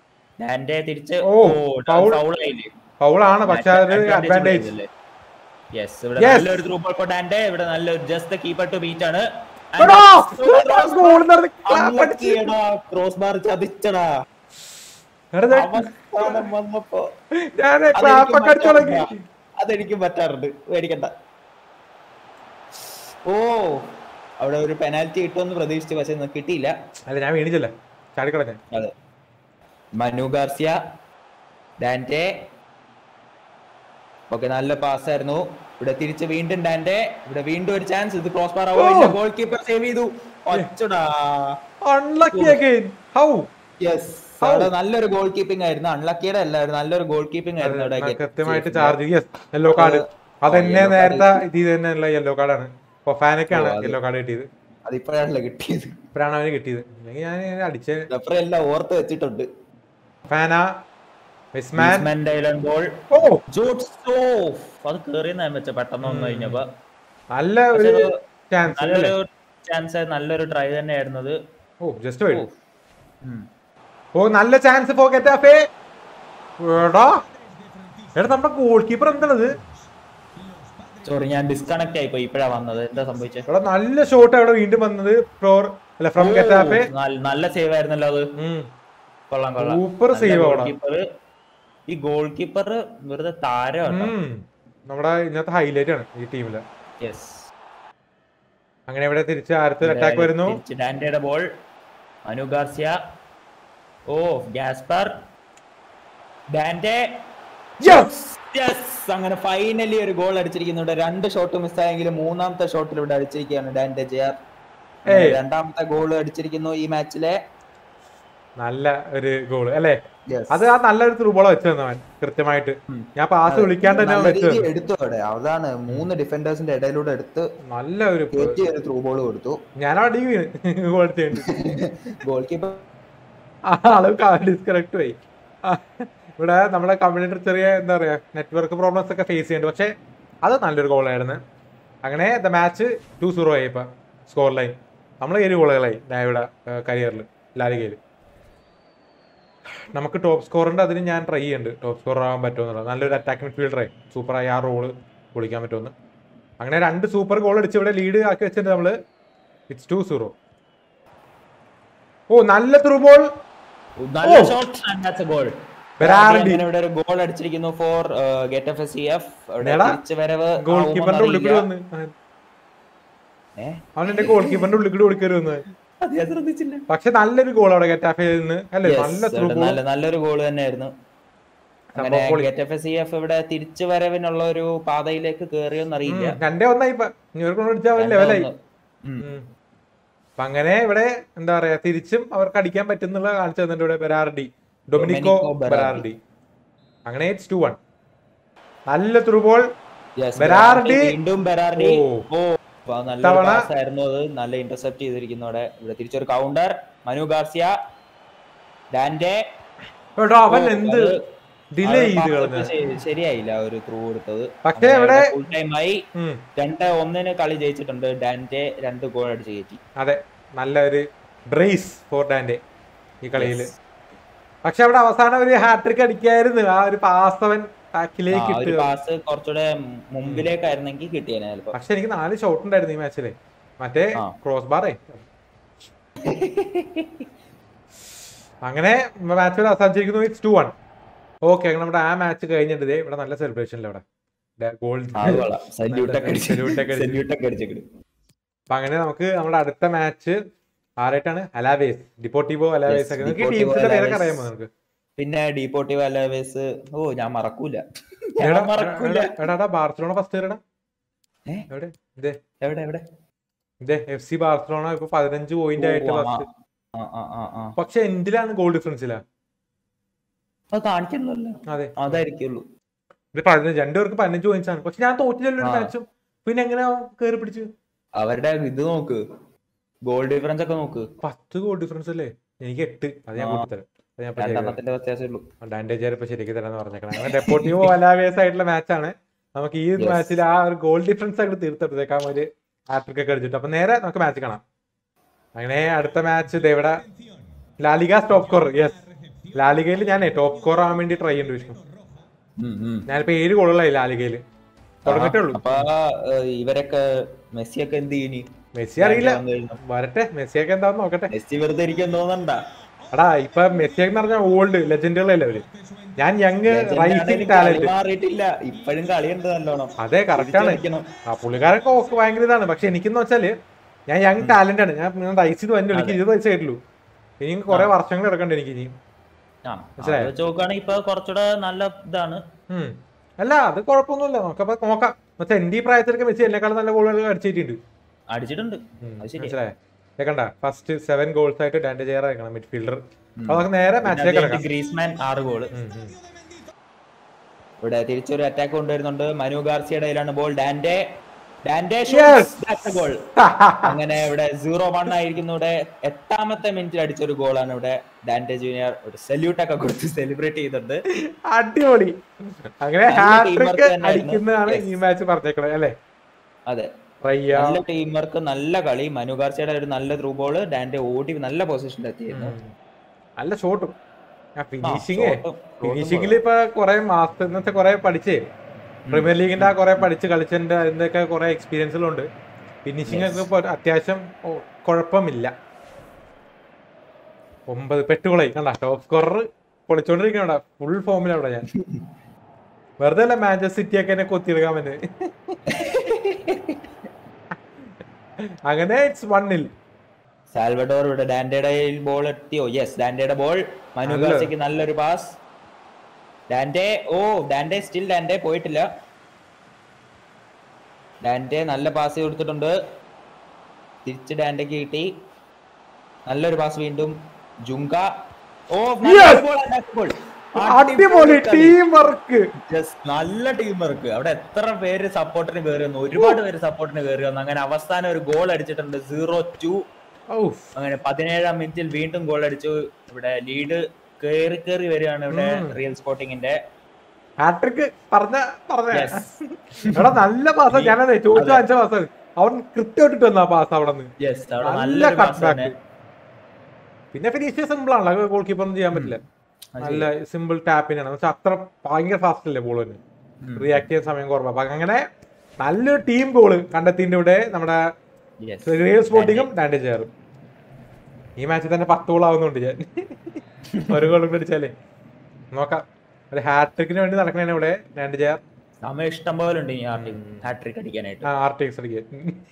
ഡാൻഡെ തിരിച്ച് ഓ, foul. ഫൗൾ ആയില്ലേ ഫൗളാണ് പക്ഷെ അതൊരു Advantage അഡ്വാൻറ്റേജ് ആയില്ലേ? യെസ് ഇവിടെ Yes. നല്ലൊരു ത്രൂ ബോൾ ഡാൻഡെ ഇവിടെ നല്ലൊരു ജസ്റ്റ് കീപ്പർ ടു ബീറ്റ് ആണ് എടാ, goal നടന്ന് clap അടിച്ച്. ക്രോസ് ബാർ ചതിച്ചടാ എടാ, ദേ, അവസാനം വന്നപ്പോ ഞാൻ അതെനിക്ക് ക്ലാപ്പ് ഒക്കെ അടിച്ചു തുടങ്ങി പറ്റാറില്ല. അതെനിക്കും പറ്റാറുണ്ട് പേടിക്കണ്ട ഓ അവിടെ ഒരു പെനാൽറ്റി കിട്ടുമെന്ന് പ്രതീക്ഷിച്ചു പക്ഷെ ഒന്നും കിട്ടിയില്ല അല്ല ഞാൻ വീണിച്ചല്ലേ ചാടിക്കളഞ്ഞ അതെ മനു ഗാർസിയ ഡാൻറ്റെ ഓക്കെ നല്ല പാസ് ആയിരുന്നു ഇവിടെ തിരിച്ച് വീണ്ടും ഡാൻറ്റെ ഇവിടെ വീണ്ടും ഒരു ചാൻസ് ഇത് ക്രോസ് ബാർ ആവോ ഓ. ഗോൾ കീപ്പർ സേവ് ചെയ്തു ഒച്ചടാ അൺലക്കി അഗൈൻ ഹൗ യെസ് അവിടെ നല്ലൊരു ഗോൾ കീപ്പിംഗ് ആയിരുന്നു അൺലക്കിയുടെ അല്ല ഒരു നല്ലൊരു ഗോൾ കീപ്പിംഗ് ആയിരുന്നു അവിടെ get കൃത്യമായിട്ട് ചെയ്തത്. ചാർജ് യെസ് യെല്ലോ കാർഡ് അതെന്നെ yellow card നേരത്തെ ഇത് തന്നെയുള്ള യെല്ലോ കാർഡാണ് ഫൊഫാനൊക്കെയാണ് ഓ, അത് യെല്ലോ കാർഡ് കിട്ടിയത് അതിപ്പോഴാണല്ലോ കിട്ടിയത് ഇപ്പോഴാണ് അവന് കിട്ടിയത് അല്ലെങ്കിൽ ഞാൻ അടിച്ച റഫറി എല്ലാം ഓർത്ത് വെച്ചിട്ടുണ്ട് ഫാന മിസ്മാൻ ബോൾ ഓ ജോഡ് സ്റ്റോഫ് അത് കേറിയെന്ന് ഞാൻ വെച്ച പെട്ടെന്ന് വന്നു കഴിഞ്ഞപ്പോ നല്ല ഒരു പക്ഷേ ചാൻസ് അല്ലേ നല്ലൊരു ചാൻസ് നല്ലൊരു ട്രൈ തന്നെയായിരുന്നു അത് ഓ ജസ്റ്റ് വൈ ഉം. ഓ നല്ല ചാൻസ് ഫോർ ഗെറ്റാഫേ എടാ എടാ നമ്മുടെ ഗോൾ കീപ്പർ എന്താണത് സോറി ഞാൻ ഡിസ്കണക്ട് ആയി പോയി ഇപ്പഴാ വന്നത് എന്താ സംഭവിച്ചത് എടാ നല്ല ഷോട്ട് അവിടെ വീണ്ടും വന്നത് ഫ്രോർ അല്ല ഫ്രം ഗെറ്റാഫേ നല്ല സേവ് ആയിരുന്നല്ലോ അത് കൊള്ളാം കൊള്ളാം Super നല്ല save goal അവിടെ. keeper. ഈ ഗോൾ കീപ്പർ വെറുതെ താരം നമ്മുടെ ഇന്നത്തെ ഹൈലൈറ്റ് ആണ് ഈ ടീമില് യെസ് അങ്ങനെ ഇവിടെ തിരിച്ച് ആരത്തിൽ അറ്റാക്ക് വരുന്നു ഡാൻഡയുടെ ബോൾ അനു ഗാർസിയ ഓ ഗ്യാസ്പർ ഡാൻഡെ Yes! യെസ് അങ്ങനെ ഫൈനലി ഒരു ഗോൾ അടിച്ചിരിക്കുന്നുണ്ട് രണ്ട് ഷോട്ട് മിസ്സായെങ്കിലും മൂന്നാമത്തെ ഷോട്ടിൽ ഇവിടെ അടിച്ചിരിക്കുകയാണ് ഡാൻഡെ ജയർ ഏയ്. രണ്ടാമത്തെ ഗോൾ അടിച്ചിരിക്കുന്നു ഈ മാച്ചിലെ നല്ല ഒരു ഗോള് അല്ലേ Yes. അത് ആ നല്ലൊരു ത്രൂബോള വെച്ച് തന്നവൻ കൃത്യമായിട്ട് ഞാൻ പാസ് വിളിക്കാണ്ട് തന്നെ നല്ല വെച്ച് രീതിയിൽ എടുത്തു അവിടെ അതാണ് മൂന്ന് ഡിഫൻഡേഴ്സിന്റെ ഇടയിലൂടെ എടുത്ത് നല്ല ഒരു കയറ്റി ഒരു ത്രൂ ബോൾ കൊടുത്തു ഞാൻ അടി വീണ് ഗോൾ അടിച്ചുകൊണ്ട് ഗോൾ കീപ്പർ ആള് ഡിസ്കണക്ട് പോയി ആ, ഇവിടെ നമ്മുടെ കമ്മ്യൂണിറ്റി ചെറിയ എന്താ പറയാ നെറ്റ്വർക്ക് പ്രോബ്ലംസ് ഒക്കെ ഫേസ് ചെയ്യുന്നുണ്ട് പക്ഷെ അത് നല്ലൊരു ഗോളായിരുന്നു അങ്ങനെ ദ മാച്ച് ടു സീറോ ആയി ഇപ്പൊ സ്കോർ ലൈൻ നമ്മൾ ഏഴ് ഗോളുകളായി ഇവിടെ കരിയറിൽ ലാലികയിൽ നമുക്ക് ടോപ്പ് സ്കോറിന്റെ അതിന് ഞാൻ ട്രൈ ചെയ്യുന്നുണ്ട് ടോപ്പ് സ്കോർ ആവാൻ പറ്റുമെന്നുള്ളത് നല്ലൊരു അറ്റാക്ക് മിഡ്ഫീൽഡറെ സൂപ്പറായി ആ റോള് പൊളിക്കാൻ പറ്റുമെന്ന് അങ്ങനെ രണ്ട് സൂപ്പർ ഗോൾ അടിച്ച് ഇവിടെ ലീഡ് ആക്കി വെച്ചിട്ട് നമ്മള് ഇറ്റ്സ് ടു സീറോ ഓ നല്ല ത്രൂ ബോൾ നല്ല ഓ. Shot and that's a goal Berardi. ഇവിടെ ഒരു ഗോൾ അടിച്ചിരിക്കുന്നു for Getafe S C F എടാ, തിരിച്ചു വരവ് ഗോൾ ആവുമോന്ന് കീപ്പറിന്റെ ഉള്ളിൽ കൂടി അറിയില്ല. വന്ന് ഏ? അവൻ എന്റെ ഗോൾ കീപ്പറിന്റെ ഉള്ളിൽ കൂടി ഓടിക്കറി വന്ന് അത് ഞാൻ ശ്രദ്ധിച്ചില്ല പക്ഷെ നല്ലൊരു ഗോൾ അവിടെ ഗെറ്റാഫയിൽ നിന്ന് അല്ലേ Yes, നല്ല ത്രൂ ഇവിടെ ബോൾ നല്ല നല്ലൊരു ഗോൾ തന്നെയായിരുന്നു അങ്ങനെ സംഭവം പൊളി. Getafe S C F ഇവിടെ തിരിച്ചു വരവിനുള്ള ഒരു പാതയിലേക്ക് കേറിയോന്ന് അറിയില്ല രണ്ടേ ഒന്നായി ഇപ്പൊ ഇവർക്ക് അടിച്ചാൽ അവൻ രണ്ടേ ലെവലായി ഒന്ന്. ഉം. ഉം. അപ്പൊ അങ്ങനെ ഇവിടെ എന്താ പറയാ തിരിച്ചും അവർക്ക് അടിക്കാൻ പറ്റുന്നുള്ള കാണിച്ചു തന്നിട്ട് ഇവിടെ Berardi Domenico Domenico Berardi. Berardi അങ്ങനെ ഇറ്റ്സ് ടു വൺ നല്ല ത്രൂ ബോൾ Yes, ബെരാർഡി. വീണ്ടും ബെരാർഡി ഓ. ഓ അപ്പൊ നല്ലൊരു തവണ. പാസ് ആയിരുന്നു അത് നല്ല ഇന്റർസെപ്റ്റ് ചെയ്തിരിക്കുന്നു അവിടെ ഇവിടെ തിരിച്ചൊരു കൗണ്ടർ മനു ഗാർസിയ ഡാൻഡെ എടാ അവൻ ഓ, എന്ത് അത് ഡിലേ അവൻ ചെയ്ത് pass കളഞ്ഞ ഒക്കെ ശരി- ശരിയായില്ല ആ ഒരു ത്രൂ കൊടുത്തത് പക്ഷേ ഇവിടെ ഫുൾ ടൈം ആയി ഉം, രണ്ട് ഒന്നിന് കളി ജയിച്ചിട്ടുണ്ട് ഡാൻഡെ രണ്ട് ഗോൾ അടിച്ച് കയറ്റി അതെ നല്ല ഒരു ബ്രേസ് ഫോർഡാന്റെ ഈ കളിയില് പക്ഷെ അവിടെ അവസാനം ഒരു ഹാട്രിക് അടിക്കായിരുന്നു ആ ഒരു പാസ് അവൻ ബാക്കിലേക്ക് ആ, ഒരു ഇട്ട് പാസ് കുറച്ചുകൂടെ മുമ്പിലേക്കായിരുന്നെങ്കിൽ കിട്ടിയേനെ ചിലപ്പോ പക്ഷെ എനിക്ക് നാല് ഷോട്ട് ഉണ്ടായിരുന്നു ഈ മാച്ചില് മറ്റേ ആ. ക്രോസ് ബാറേ അങ്ങനെ മാച്ച് അവസാനിച്ചിരിക്കുന്നു ഇറ്റ്സ് ടു വൺ ഓക്കെ അങ്ങനെ നമ്മുടെ ആ മാച്ച് കഴിഞ്ഞിട്ട് ദേ ഇവിടെ നല്ല സെലിബ്രേഷനില്ല ഇവിടെ ഗോൾ അത് കൊള്ളാം സല്യൂട്ട് ഒക്കെ അടിച്ച് Salute ഒക്കെ അടിച്ച്. സല്യൂട്ട് ഒക്കെ അടിച്ചിട്ട് അപ്പൊ അങ്ങനെ നമുക്ക് നമ്മുടെ അടുത്ത മാച്ച് ആരായിട്ടാണ് അലാവേസ് ഡിപ്പോർട്ടിവോ അലാവേസ് ഒക്കെ നിങ്ങൾക്ക് Deportivo ടീംസിന്റെ പേരൊക്കെ Alaves. അറിയാമോ നിങ്ങൾക്ക് പിന്നെ ഡീപോർട്ടീവ് അലവേസ് ഓ ഞാൻ മറക്കൂല ഞാൻ എടാ, മറക്കൂല എടാ, എടാ എടാ ബാർസലോണ ഫസ്റ്റ് ഇറടാ ഏ? എവിടെ ഇതേ എവിടെ എവിടെ ഇതേ എഫ് സി ബാർസലോണ ഇപ്പൊ പതിനഞ്ച് പോയിന്റ് ആയിട്ട് ഓ, ആ, ഫസ്റ്റ് ആ, ആ, ആ, ആ. പക്ഷെ എൻഡിലാണ് ഗോൾ ഡിഫറൻസിലാ അത് കാണിക്കണല്ലോ അതെ അതായിരിക്കുള്ളൂ ഇത് പതിനഞ്ച് രണ്ടുപേർക്ക് പതിനഞ്ച് പോയിന്റ്സ് ആണ് പക്ഷെ ഞാൻ തോറ്റില്ലല്ലോ ഒരു ആ. മാച്ചും പിന്നെ എങ്ങനെ കയറി പിടിച്ചു അവരുടെ ഇത് നോക്ക് ഗോൾ ഡിഫറൻസ് ഒക്കെ നോക്ക് പത്ത് ഗോൾ ഡിഫറൻസ് അല്ലേ എനിക്ക് എട്ട് അത് ഞാൻ ആ. കൂട്ടിത്തരാം അത് ഞാൻ ഇപ്പൊ ശരിയാക്കി രണ്ടെണ്ണത്തിന്റെ വ്യത്യാസമേ ഉള്ളൂ തരാം. ഡാൻഡേജ് ഇപ്പൊ ശരിയാക്കി തരാന്ന് പറഞ്ഞേക്കണം അങ്ങനെ ഡെപ്പോർട്ടിവോ അലാവേസ് ആയിട്ടുള്ള മാച്ചാണ് നമുക്ക് ഈ Yes. മാച്ചിൽ ആ ഒരു ഗോൾ ഡിഫറൻസ് ആയിട്ട് തീർത്തെടുത്തേക്കാം ഒരു ഹാട്രിക് ഒക്കെ അടിച്ചിട്ട് അപ്പൊ നേരെ നമുക്ക് മാച്ച് കാണാം അങ്ങനെ അടുത്ത മാച്ച് ഇത് ഇവിടെ ലാലിക ടോപ്പ് സ്കോർ യെസ് ലാലികയിൽ ഞാൻ ടോപ്പ് സ്കോർ ആവാൻ വേണ്ടി ട്രൈ ചെയ്യുന്നുണ്ട് വിഷ്ണു ഉം, ഉം. ഞാനിപ്പോ ഏഴ് ഗോളുകളായി ലാലികയിൽ തുടങ്ങിട്ടേ ഉള്ളൂ അപ്പൊ ഏഹ്, ഇവരൊക്കെ മെസ്സിയൊക്കെ എന്ത് ചെയ്യണി മെസ്സി അറിയില്ല വന്നു കഴിഞ്ഞു. വരട്ടെ മെസ്സിയൊക്കെ എന്താന്ന് നോക്കട്ടെ മെസ്സി വെറുതെ ഇരിക്കാൻ തോന്നണ്ട എടാ ഇപ്പൊ മെസ്സിയൊക്കെ എന്ന് പറഞ്ഞാൽ ഓൾഡ് ലെജൻഡുകളല്ലേ അവര് ഞാൻ യങ് റൈസിംഗ് ടാലന്റ് മാറിയിട്ടില്ല ഇപ്പോഴും കളിയുണ്ട് നല്ലോണം അതെ കറക്റ്റ് ആണ് കളിക്കണം. ആ പുള്ളിക്കാരൊക്കെ ഓക്കെ ഭയങ്കര ഇതാണ് പക്ഷെ എനിക്കെന്ന് വെച്ചാല് ഞാൻ യങ് ടാലന്റ് ആണ് ഞാൻ ഞാൻ റൈസ് ചെയ്ത് വന്നു എനിക്ക് ഇരുപത് വയസ്സായിട്ടുള്ളൂ ഇനി കുറെ വർഷങ്ങൾ എടുക്കണ്ട എനിക്ക് ഇനി ആ മനസ്സിലായോ? അത് വെച്ച് നോക്കുകയാണെങ്കിൽ ഇപ്പൊ കുറച്ചുകൂടെ നല്ല ഇതാണ് ഉം. അല്ല അത് കുഴപ്പമൊന്നുമില്ല നമുക്കപ്പോ നോക്കാം പക്ഷെ എന്റെ ഈ പ്രായത്തിലൊക്കെ മെസ്സി എന്നെക്കാളും നല്ല ഗോളുകൾ അടിച്ചിട്ടുണ്ട് അടിച്ചിട്ടുണ്ട് അത് ശരി മനസ്സിലായേ കേക്കണ്ട ഫസ്റ്റ് സെവൻ ഗോൾസ് ആയിട്ട് ഡാൻഡ് ചെയർ ആക്കണം മിഡ്ഫീൽഡർ അപ്പൊ നമുക്ക് നേരെ മാച്ചിലേക്ക് കിടക്കാം ഗ്രീസ്മാൻ ആറ് ഗോള് ഉം, ഉം. ഇവിടെ തിരിച്ചൊരു അറ്റാക്ക് കൊണ്ടുവരുന്നുണ്ട് മനു ഗാർസിയുടെ കയ്യിലാണ് ബോൾ ഡാൻഡെ ഡാൻഡെ Yes! ഗോൾ അങ്ങനെ ഇവിടെ സീറോ വൺ ആയിരിക്കുന്നു ഇവിടെ എട്ടാമത്തെ മിനിറ്റിൽ അടിച്ചൊരു ഗോളാണ് ഇവിടെ ഡാൻഡെ ജൂനിയർ ഒരു സല്യൂട്ട് ഒക്കെ കൊടുത്ത് സെലിബ്രേറ്റ് ചെയ്തിട്ടുണ്ട് അടിപൊളി അങ്ങനെ നല്ല ഹാട്രിക് teamwork തന്നെയായിരുന്നു. അടിക്കുന്നതാണ് ഈ മാച്ച് പറഞ്ഞേക്കണത് അല്ലേ അതെ റയ്യ നല്ല ടീം വർക്ക് നല്ല കളി മനു ഗാർസിയുടെ ഒരു നല്ല ത്രൂ ബോൾ ഡാൻഡെ ഓടി നല്ല പൊസിഷനിൽ എത്തിയിരുന്നു നല്ല ഷോട്ടും ഫിനിഷിങ് shot ഉം, ഫിനിഷിംഗിൽ ഇപ്പൊ കൊറേ മാസം ഇന്നത്തെ കൊറേ പഠിച്ചേ പ്രീമിയർ ലീഗിന്റെ ആ കൊറേ പഠിച്ച് കളിച്ചതിന്റെ അതിന്റെ ഒക്കെ കൊറേ എക്സ്പീരിയൻസിലുണ്ട് ഫിനിഷിംഗ് ഒക്കെ ഇപ്പൊ അത്യാവശ്യം ഓ, കുഴപ്പമില്ല ഒമ്പത് പെട്ടുകളായി കണ്ട ടോപ്പ് സ്കോറർ പൊളിച്ചോണ്ടിരിക്കണ ഫുൾ ഫോമിലവിടെ ഞാൻ വെറുതെ അല്ല മാഞ്ചസ്റ്റർ സിറ്റി ഒക്കെ എന്നെ കൊത്തിയെടുക്കാൻ പറ്റുന്നത് അങ്ങനെ ഇറ്റ്സ് വണ്ണിൽ സാൽവഡോർ ഇവിടെ ഡാൻഡയുടെ ബോൾ എത്തിയോ യെസ് ഡാൻഡയുടെ ബോൾ മനു നല്ല. ഗാർസിക്ക് നല്ലൊരു പാസ് ഡാൻഡെ ഓ ഡാൻഡെ സ്റ്റിൽ ഡാൻഡെ പോയിട്ടില്ല ഡാൻഡെ നല്ല പാസ് കൊടുത്തിട്ടുണ്ട് തിരിച്ച് ഡാൻഡയ്ക്ക് കിട്ടി നല്ലൊരു പാസ് വീണ്ടും ജുങ്ക ഓ Yes! ബോൾ അടിപൊളി ടീം വർക്ക് നല്ല ടീം വർക്ക് അവിടെ എത്ര പേര് സപ്പോർട്ടിന് കയറി വന്നു ഒരുപാട് പേര് സപ്പോർട്ടിന് കയറി വന്നു അങ്ങനെ അവസാനം ഒരു ഗോൾ അടിച്ചിട്ടുണ്ട് സീറോ ടു അങ്ങനെ പതിനേഴാം മിനിറ്റിൽ വീണ്ടും ഗോൾ അടിച്ചു ഇവിടെ ലീഡ് കേറി കേറി വരികയാണ് ഇവിടെ റിയൽ സ്പോർട്ടിങ്ങിന്റെ ഹാട്രിക് പറഞ്ഞ പറഞ്ഞ Yes. എടാ നല്ല പാസ് ഞാനതേ ചോദിച്ചു അഞ്ച പാസ് അവൻ കൃത്യമായിട്ട് വന്ന പാസ് അവിടെ നിന്ന് യെസ് അവിടെ നല്ല നല്ലൊരു കട്ട് pass ആണ്. ബാക്ക് പിന്നെ ഫിനിഷ് സിമ്പിൾ ആണല്ലോ ഗോൾ കീപ്പർ ഒന്നും ചെയ്യാൻ പറ്റില്ല നല്ല സിമ്പിൾ ടാപ്പിനാണ് പക്ഷെ അത്ര ഭയങ്കര ഫാസ്റ്റ് അല്ലേ ബോൾ തന്നെ റിയാക്ട് ചെയ്യാൻ സമയം കുറവാണ് അപ്പൊ അങ്ങനെ നല്ലൊരു ടീം ഗോള് കണ്ടെത്തിന്റെ ഇവിടെ നമ്മുടെ Yes. റിയൽ സ്പോർട്ടിങ്ങും ഡാൻഡേ ചേറും ഈ മാച്ചിൽ തന്നെ പത്ത് ഗോൾ ആവുന്നുണ്ട് ഞാൻ ഒരു ഗോൾ കൂടി അടിച്ചാലേ നോക്കാം ഒരു ഹാട്രിക്കിന് വേണ്ടി നടക്കണേ ഇവിടെ ഡാൻഡേ ചേർ സമയം ഇഷ്ടം പോലെ ഉണ്ട് ഇനി ആർട്ടി ഹാട്രിക് അടിക്കാനായിട്ട് ആർ ടി എക്സ് അടിക്കാൻ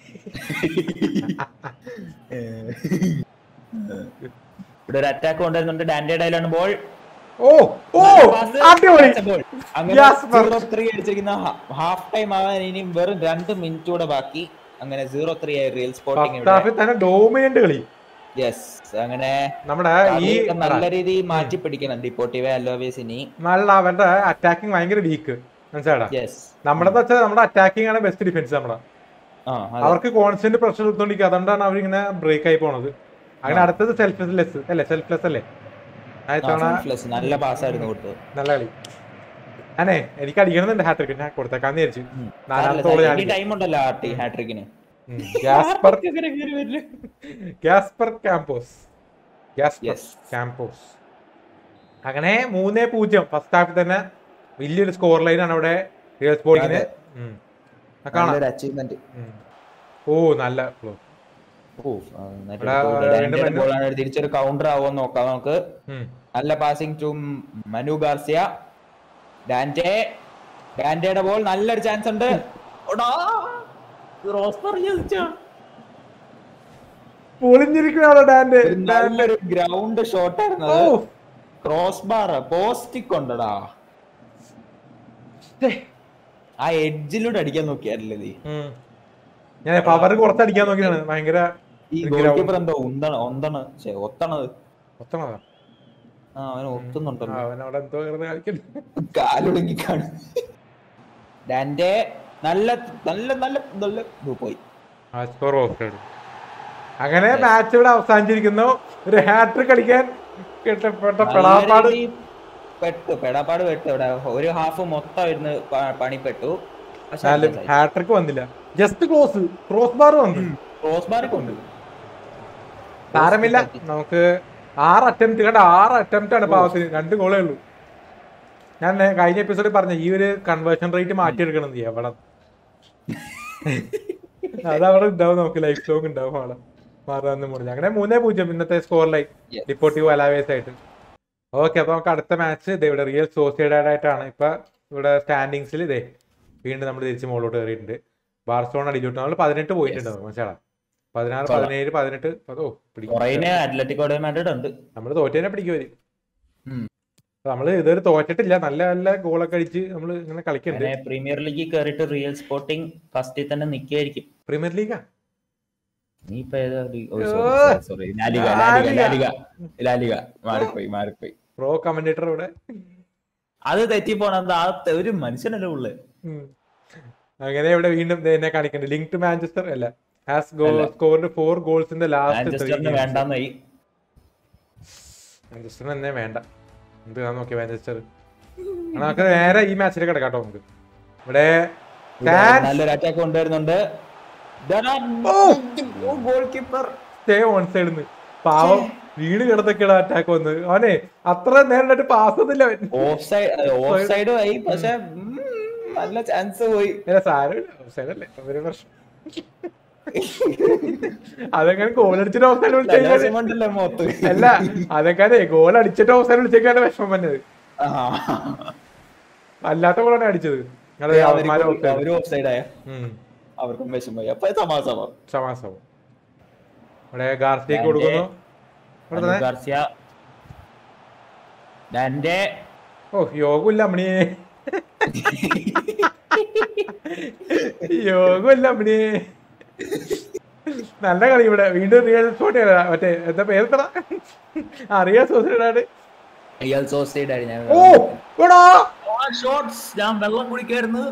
ഇവിടെ ഒരു അറ്റാക്ക് കൊണ്ടുവരുന്നുണ്ട് ഡാൻഡയുടെ കയ്യിലാണ് ബോൾ ഓ ഓ അടിപൊളി അങ്ങനെ Yes, Mark. സീറോ ത്രീ അടിച്ചിരിക്കുന്ന ഹാഫ് ടൈം ആവാൻ ഇനിയും വെറും രണ്ട് മിനിറ്റ് കൂടെ ബാക്കി അങ്ങനെ സീറോ ത്രീ ആയി റിയൽ സ്പോർട്ടിംഗ് ഇവിടെ ഫസ്റ്റ് തന്നെ ഡോമിനന്റ് കളി യെസ് അങ്ങനെ നമ്മുടെ ഈ കളിയൊക്കെ നല്ല രീതിയിൽ മാറ്റി പിടിക്കണം ഡിപ്പോർട്ടീവ അലോവേസ് ഇനി നല്ല അവന്റെ അറ്റാക്കിംഗ് ഭയങ്കര വീക്ക് മനസ്സിലാടാ യെസ് നമ്മുടെ വെച്ചാൽ നമ്മുടെ അറ്റാക്കിംഗ് ആണ് ബെസ്റ്റ് ഡിഫൻസ് നമ്മുടെ ആ അതെ. അവർക്ക് കോൺസ്റ്റന്റ് പ്രഷർ എടുത്തോണ്ടിരിക്കുക അതുകൊണ്ടാണ് അവരിങ്ങനെ ബ്രേക്ക് ആയി പോണത് അങ്ങനെ അടുത്തത് സെൽഫ്ലെസ് അല്ലേ സെൽഫ്ലെസ് അല്ലേ ആ ആ, ഇത്തവണ selfless. നല്ല പാസ്സായിരുന്നു കൊടുത്തത് നല്ല കളി ഞാനേ എനിക്ക് അടിക്കണമെന്നുണ്ട് ഹാട്രിക് ഞാൻ കൊടുത്തേക്കാന്ന് വിചാരിച്ചു നാലാമത്തോളം ഞാൻ ഇനി ടൈം ഉണ്ടല്ലോ ആർട്ടി ഹാട്രിക്കിന് ഉം. Gaspar Gaspar Campos Gaspar Yes. Campos അങ്ങനെ മൂന്നേ പൂജ്യം ഫസ്റ്റ് ഹാഫിൽ തന്നെ വലിയൊരു സ്കോർ ലൈനാണ് അവിടെ റിയൽ സ്പോർട്ടിങ്ങിന് ഉം. ആ, കാണാം നല്ലൊരു അച്ചീവ്മെന്റ് ഉം. ഓ നല്ല flow. ഇവിടെ വീണ്ടും മനു- ബോളാണ് തിരിച്ചൊരു കൗണ്ടർ ആവുമെന്ന് നോക്കാം നമുക്ക് ഉം. നല്ല passing to Manu Garcia Dante ഡാൻറ്റയുടെ ബോൾ നല്ലൊരു ചാൻസ് ഉണ്ട് ഒടാ, റോസ്ബർ ജയിച്ചോ? പൊളിഞ്ഞിരിക്കുന്ന അവിടെ ഡാൻഡ് ഒരു നല്ലൊരു ഗ്രൗണ്ട് ഷോട്ട് ആയിരുന്നു ഓ ക്രോസ് ബാർ പോസ്റ്റിക് ഉണ്ടടാ ഛെ. ആ എഡ്ജിലൂടെ അടിക്കാൻ നോക്കിയാലല്ലേ നീ ഉം. ഞാൻ പവർ കുറച്ചടിക്കാൻ നോക്കിയാണ് ഭയങ്കര ഈ ഒരു ഗോൾ ground. കീപ്പർ എന്തോ ഉന്തണ ഒന്തണ് ഛെ, ഒത്തണത് ഒത്തണതാ ആ അവന് ഒത്തുന്നുണ്ടല്ലോ അവൻ അവിടെ എന്തോ കിടന്ന് കളിക്കുന്നു കാലൊടുങ്ങി കാണും ഡാൻറ്റെ നല്ല നല്ല നല്ല നല്ല ഇത് പോയി ആ സ്കോർ ഓഫ് അങ്ങനെ മാച്ച് ഇവിടെ അവസാനിച്ചിരിക്കുന്നു ഒരു ഹാട്രിക് അടിക്കാൻ കിട്ടപ്പെട്ട നല്ല പെടാപ്പാട് രീതിയിൽ പെട്ടു പെടാപ്പാട് പെട്ടു ഇവിടെ ഒരു ഹാഫ് മൊത്തം ഇരുന്ന് പ- പണിപ്പെട്ടു പക്ഷെ ഹാട്രിക് വന്നില്ല ജസ്റ്റ് ക്ലോസ് ക്രോസ് ബാർ വന്നു ക്രോസ് ബാർ കൊണ്ട് സാരമില്ല നമുക്ക് ആറ് അറ്റംപ്റ്റ് കണ്ട ആറ് അറ്റംപ്റ്റ് ആണ് പാവത്തിന് രണ്ട് ഗോളേ ഉള്ളൂ ഞാൻ നേ- കഴിഞ്ഞ എപ്പിസോഡിൽ പറഞ്ഞ ഈ ഒരു കൺവേർഷൻ റേറ്റ് മാറ്റിയെടുക്കണം നീ എവിടെ അതവിടെ ഉണ്ടാവും നമുക്ക് ലൈഫ് ലോങ് ഉണ്ടാവും ആളെ മാറാന്ന് മുറിഞ്ഞു അങ്ങനെ മൂന്നേ പൂജ്യം ഇന്നത്തെ സ്കോറിലായി Yes. ഡിപ്പോർട്ടീവ് അലാവേസ് ആയിട്ട് ഓക്കെ അപ്പൊ നമുക്ക് അടുത്ത മാച്ച് ഇത് ഇവിടെ റിയൽ സോസിയഡാഡ് ആയിട്ടാണ് ഇപ്പൊ ഇവിടെ സ്റ്റാൻഡിങ്സിൽ ഇതേ വീണ്ടും നമ്മൾ തിരിച്ച് മുകളിലോട്ട് കയറിയിട്ടുണ്ട് ബാർസോൺ അടിച്ചോട്ട് നമ്മൾ പതിനെട്ട് പോയിന്റ് ഉണ്ടാവും മനസ്സിലാ പതിനാറ് കൊള്ളാം. പതിനേഴ് പതിനെട്ട് ഓ പിടിക്കും കൊറേനെ അത്ലറ്റിക്കോ മാഡ്രിഡ് ഉണ്ട് നമ്മൾ തോറ്റേനെ പിടിക്കുവര് ഉം. നമ്മള് ഇതുവരെ തോറ്റിട്ടില്ല നല്ല നല്ല ഗോളൊക്കെ അടിച്ച് നമ്മൾ ഇങ്ങനെ കളിക്കുന്നുണ്ട് അങ്ങനെ പ്രീമിയർ ലീഗിൽ കയറിയിട്ട് റിയൽ സ്പോർട്ടിംഗ് ഫസ്റ്റിൽ തന്നെ നിക്കായിരിക്കും പ്രീമിയർ ലീഗാ നീ ഇപ്പൊ ഏതാ ലീഗ്? ഓ, ഓ. sorry, sorry, sorry. La Liga, La Liga, La Liga. La Liga, La Liga. മാറിപ്പോയി മാറിപ്പോയി പ്രോ കമന്റേറ്റർ ഇവിടെ അത് തെറ്റിപ്പോണെന്താ ആ ത- ഒരു മനുഷ്യനല്ലേ ഉള്ളു ഉം. അങ്ങനെ ഇവിടെ വീണ്ടും ദേ എന്നെ കാണിക്കുന്നുണ്ട് ലിങ്ക് ടു മാഞ്ചസ്റ്റർ അല്ല ഹാസ് ഗോ അല്ല. Scored four goals in the last മാഞ്ചസ്റ്ററിന് വേണ്ടെന്നായി മാഞ്ചസ്റ്ററിന് തന്നെ വേണ്ട എന്ത് നോക്കി മാഞ്ചസ്റ്റർ എന്നാ നമുക്ക് നേരെ ഈ മാച്ചിലേക്ക് കിടക്കാം കേട്ടോ നമുക്ക് ഇവിടെ Chance. നല്ലൊരു അറ്റാക്ക് കൊണ്ടുവരുന്നുണ്ട് goalkeeper stay on side പാവം വീട് കിടന്നൊക്കെയാണ് അറ്റാക്ക് വന്നത് അവനെ അത്ര നേരിട്ട് പാസ് ഒന്നുമില്ല അവൻ ഓഫ് സൈഡ് ഓഫ് സൈഡും ആയി പക്ഷെ ഉം, നല്ല ചാൻസ് പോയി ഇല്ല സാരമില്ല ഓഫ്സൈഡ് അല്ലേ ഒരു പ്രശ്നം അതെങ്ങനെ ഗോൾ അടിച്ചിട്ട് ഓഫ്സൈഡ് വിളിച്ചു ഉണ്ടല്ലേ മോത്ത് അല്ല അതൊക്കെ ഗോൾ അടിച്ചിട്ട് ഓഫ്സൈഡ് വിളിച്ചേക്കാണ് വിഷമം വന്നത് ആ. അല്ലാത്ത ഗോളാണ് അടിച്ചത് നിങ്ങള് അവന്മാരെ അവർക്ക് offside. അവരും ഓഫ് സൈഡ് ആയ ഉം. അവർക്കും വിഷമമായി അപ്പൊ സമാസമം സമാസവും ഇവിടെ ഗാർസിലേക്ക് കൊടുക്കുന്നു ഇവിടെ തന്നെ. ഗാർസിയ ഡാന്റെ ഓ യോഗമില്ല അമ്മണിയെ യോഗമില്ല അമ്മണിയെ നല്ല കളി ഇവിടെ വീണ്ടും റിയൽ സ്പോട്ട് മറ്റേ എന്താ പേരെത്ര ആ റിയൽ സോസിഡാണ് റിയൽ സോസൈഡ് ആയി ഞാൻ ഓ എടാ ഷോട്ട്സ് ഞാൻ വെള്ളം കുടിക്കായിരുന്നു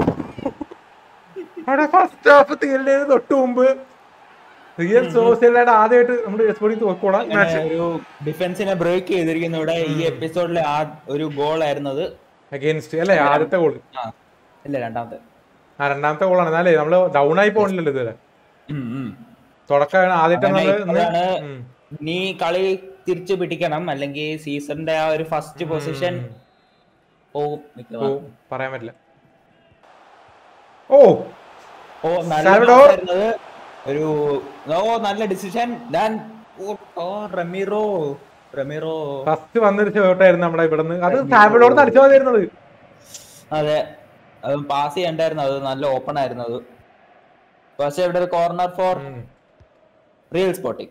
അവിടെ ഫസ്റ്റ് ഹാഫ് തീരുന്നതിന് തൊട്ട് മുമ്പ് റിയൽ സോസിഡാണ് ആദ്യമായിട്ട് നമ്മുടെ എക്സ്പോർട്ടിങ് തോക്കോളാം അങ്ങനെ ഒരു ഡിഫൻസിനെ ബ്രേക്ക് ചെയ്തിരിക്കുന്നു ഇവിടെ ഈ എപ്പിസോഡിലെ ആ ഒരു ഗോൾ ആയിരുന്നത് അഗേൻസ്റ്റ് അല്ലേ ആദ്യത്തെ ഗോൾ ആ ഇല്ല രണ്ടാമത്തെ ആ രണ്ടാമത്തെ ഗോളാണ് എന്നാലേ നമ്മള് ഡൗൺ ആയി പോകണില്ലല്ലോ ഇതുവരെ ഉം, ഉം. തുടക്കമാണ് ആദ്യത്തെ അങ്ങനെ നമ്മള് ഇന്ന് ഇപ്പോഴാണ് ഉം. നീ കളി തിരിച്ചു പിടിക്കണം അല്ലെങ്കിൽ സീസണിന്റെ ആ ഒരു ഫസ്റ്റ് പൊസിഷൻ പോകും ഓ, മിക്കവാറും. പറയാൻ പറ്റില്ല ഓ ഓ നല്ല സാൽവഡോർ. pass ആയിരുന്നത്. ഒരു ഓ നല്ല ഡിസിഷൻ ഞാൻ ഓ, ഓ റമീറോ റമീറോ ഫസ്റ്റ് വന്നൊരു ഷോട്ടായിരുന്നു നമ്മുടെ ഇവിടുന്ന് അത് സാബിളോട് അടിച്ചു മതിയായിരുന്നത് അതെ അത് പാസ് ചെയ്യണ്ടായിരുന്നു അത് നല്ല ഓപ്പൺ ആയിരുന്നു അത് പക്ഷെ ഇവിടെ ഒരു കോർണർ ഫോർ റിയൽ സ്പോട്ടിംഗ്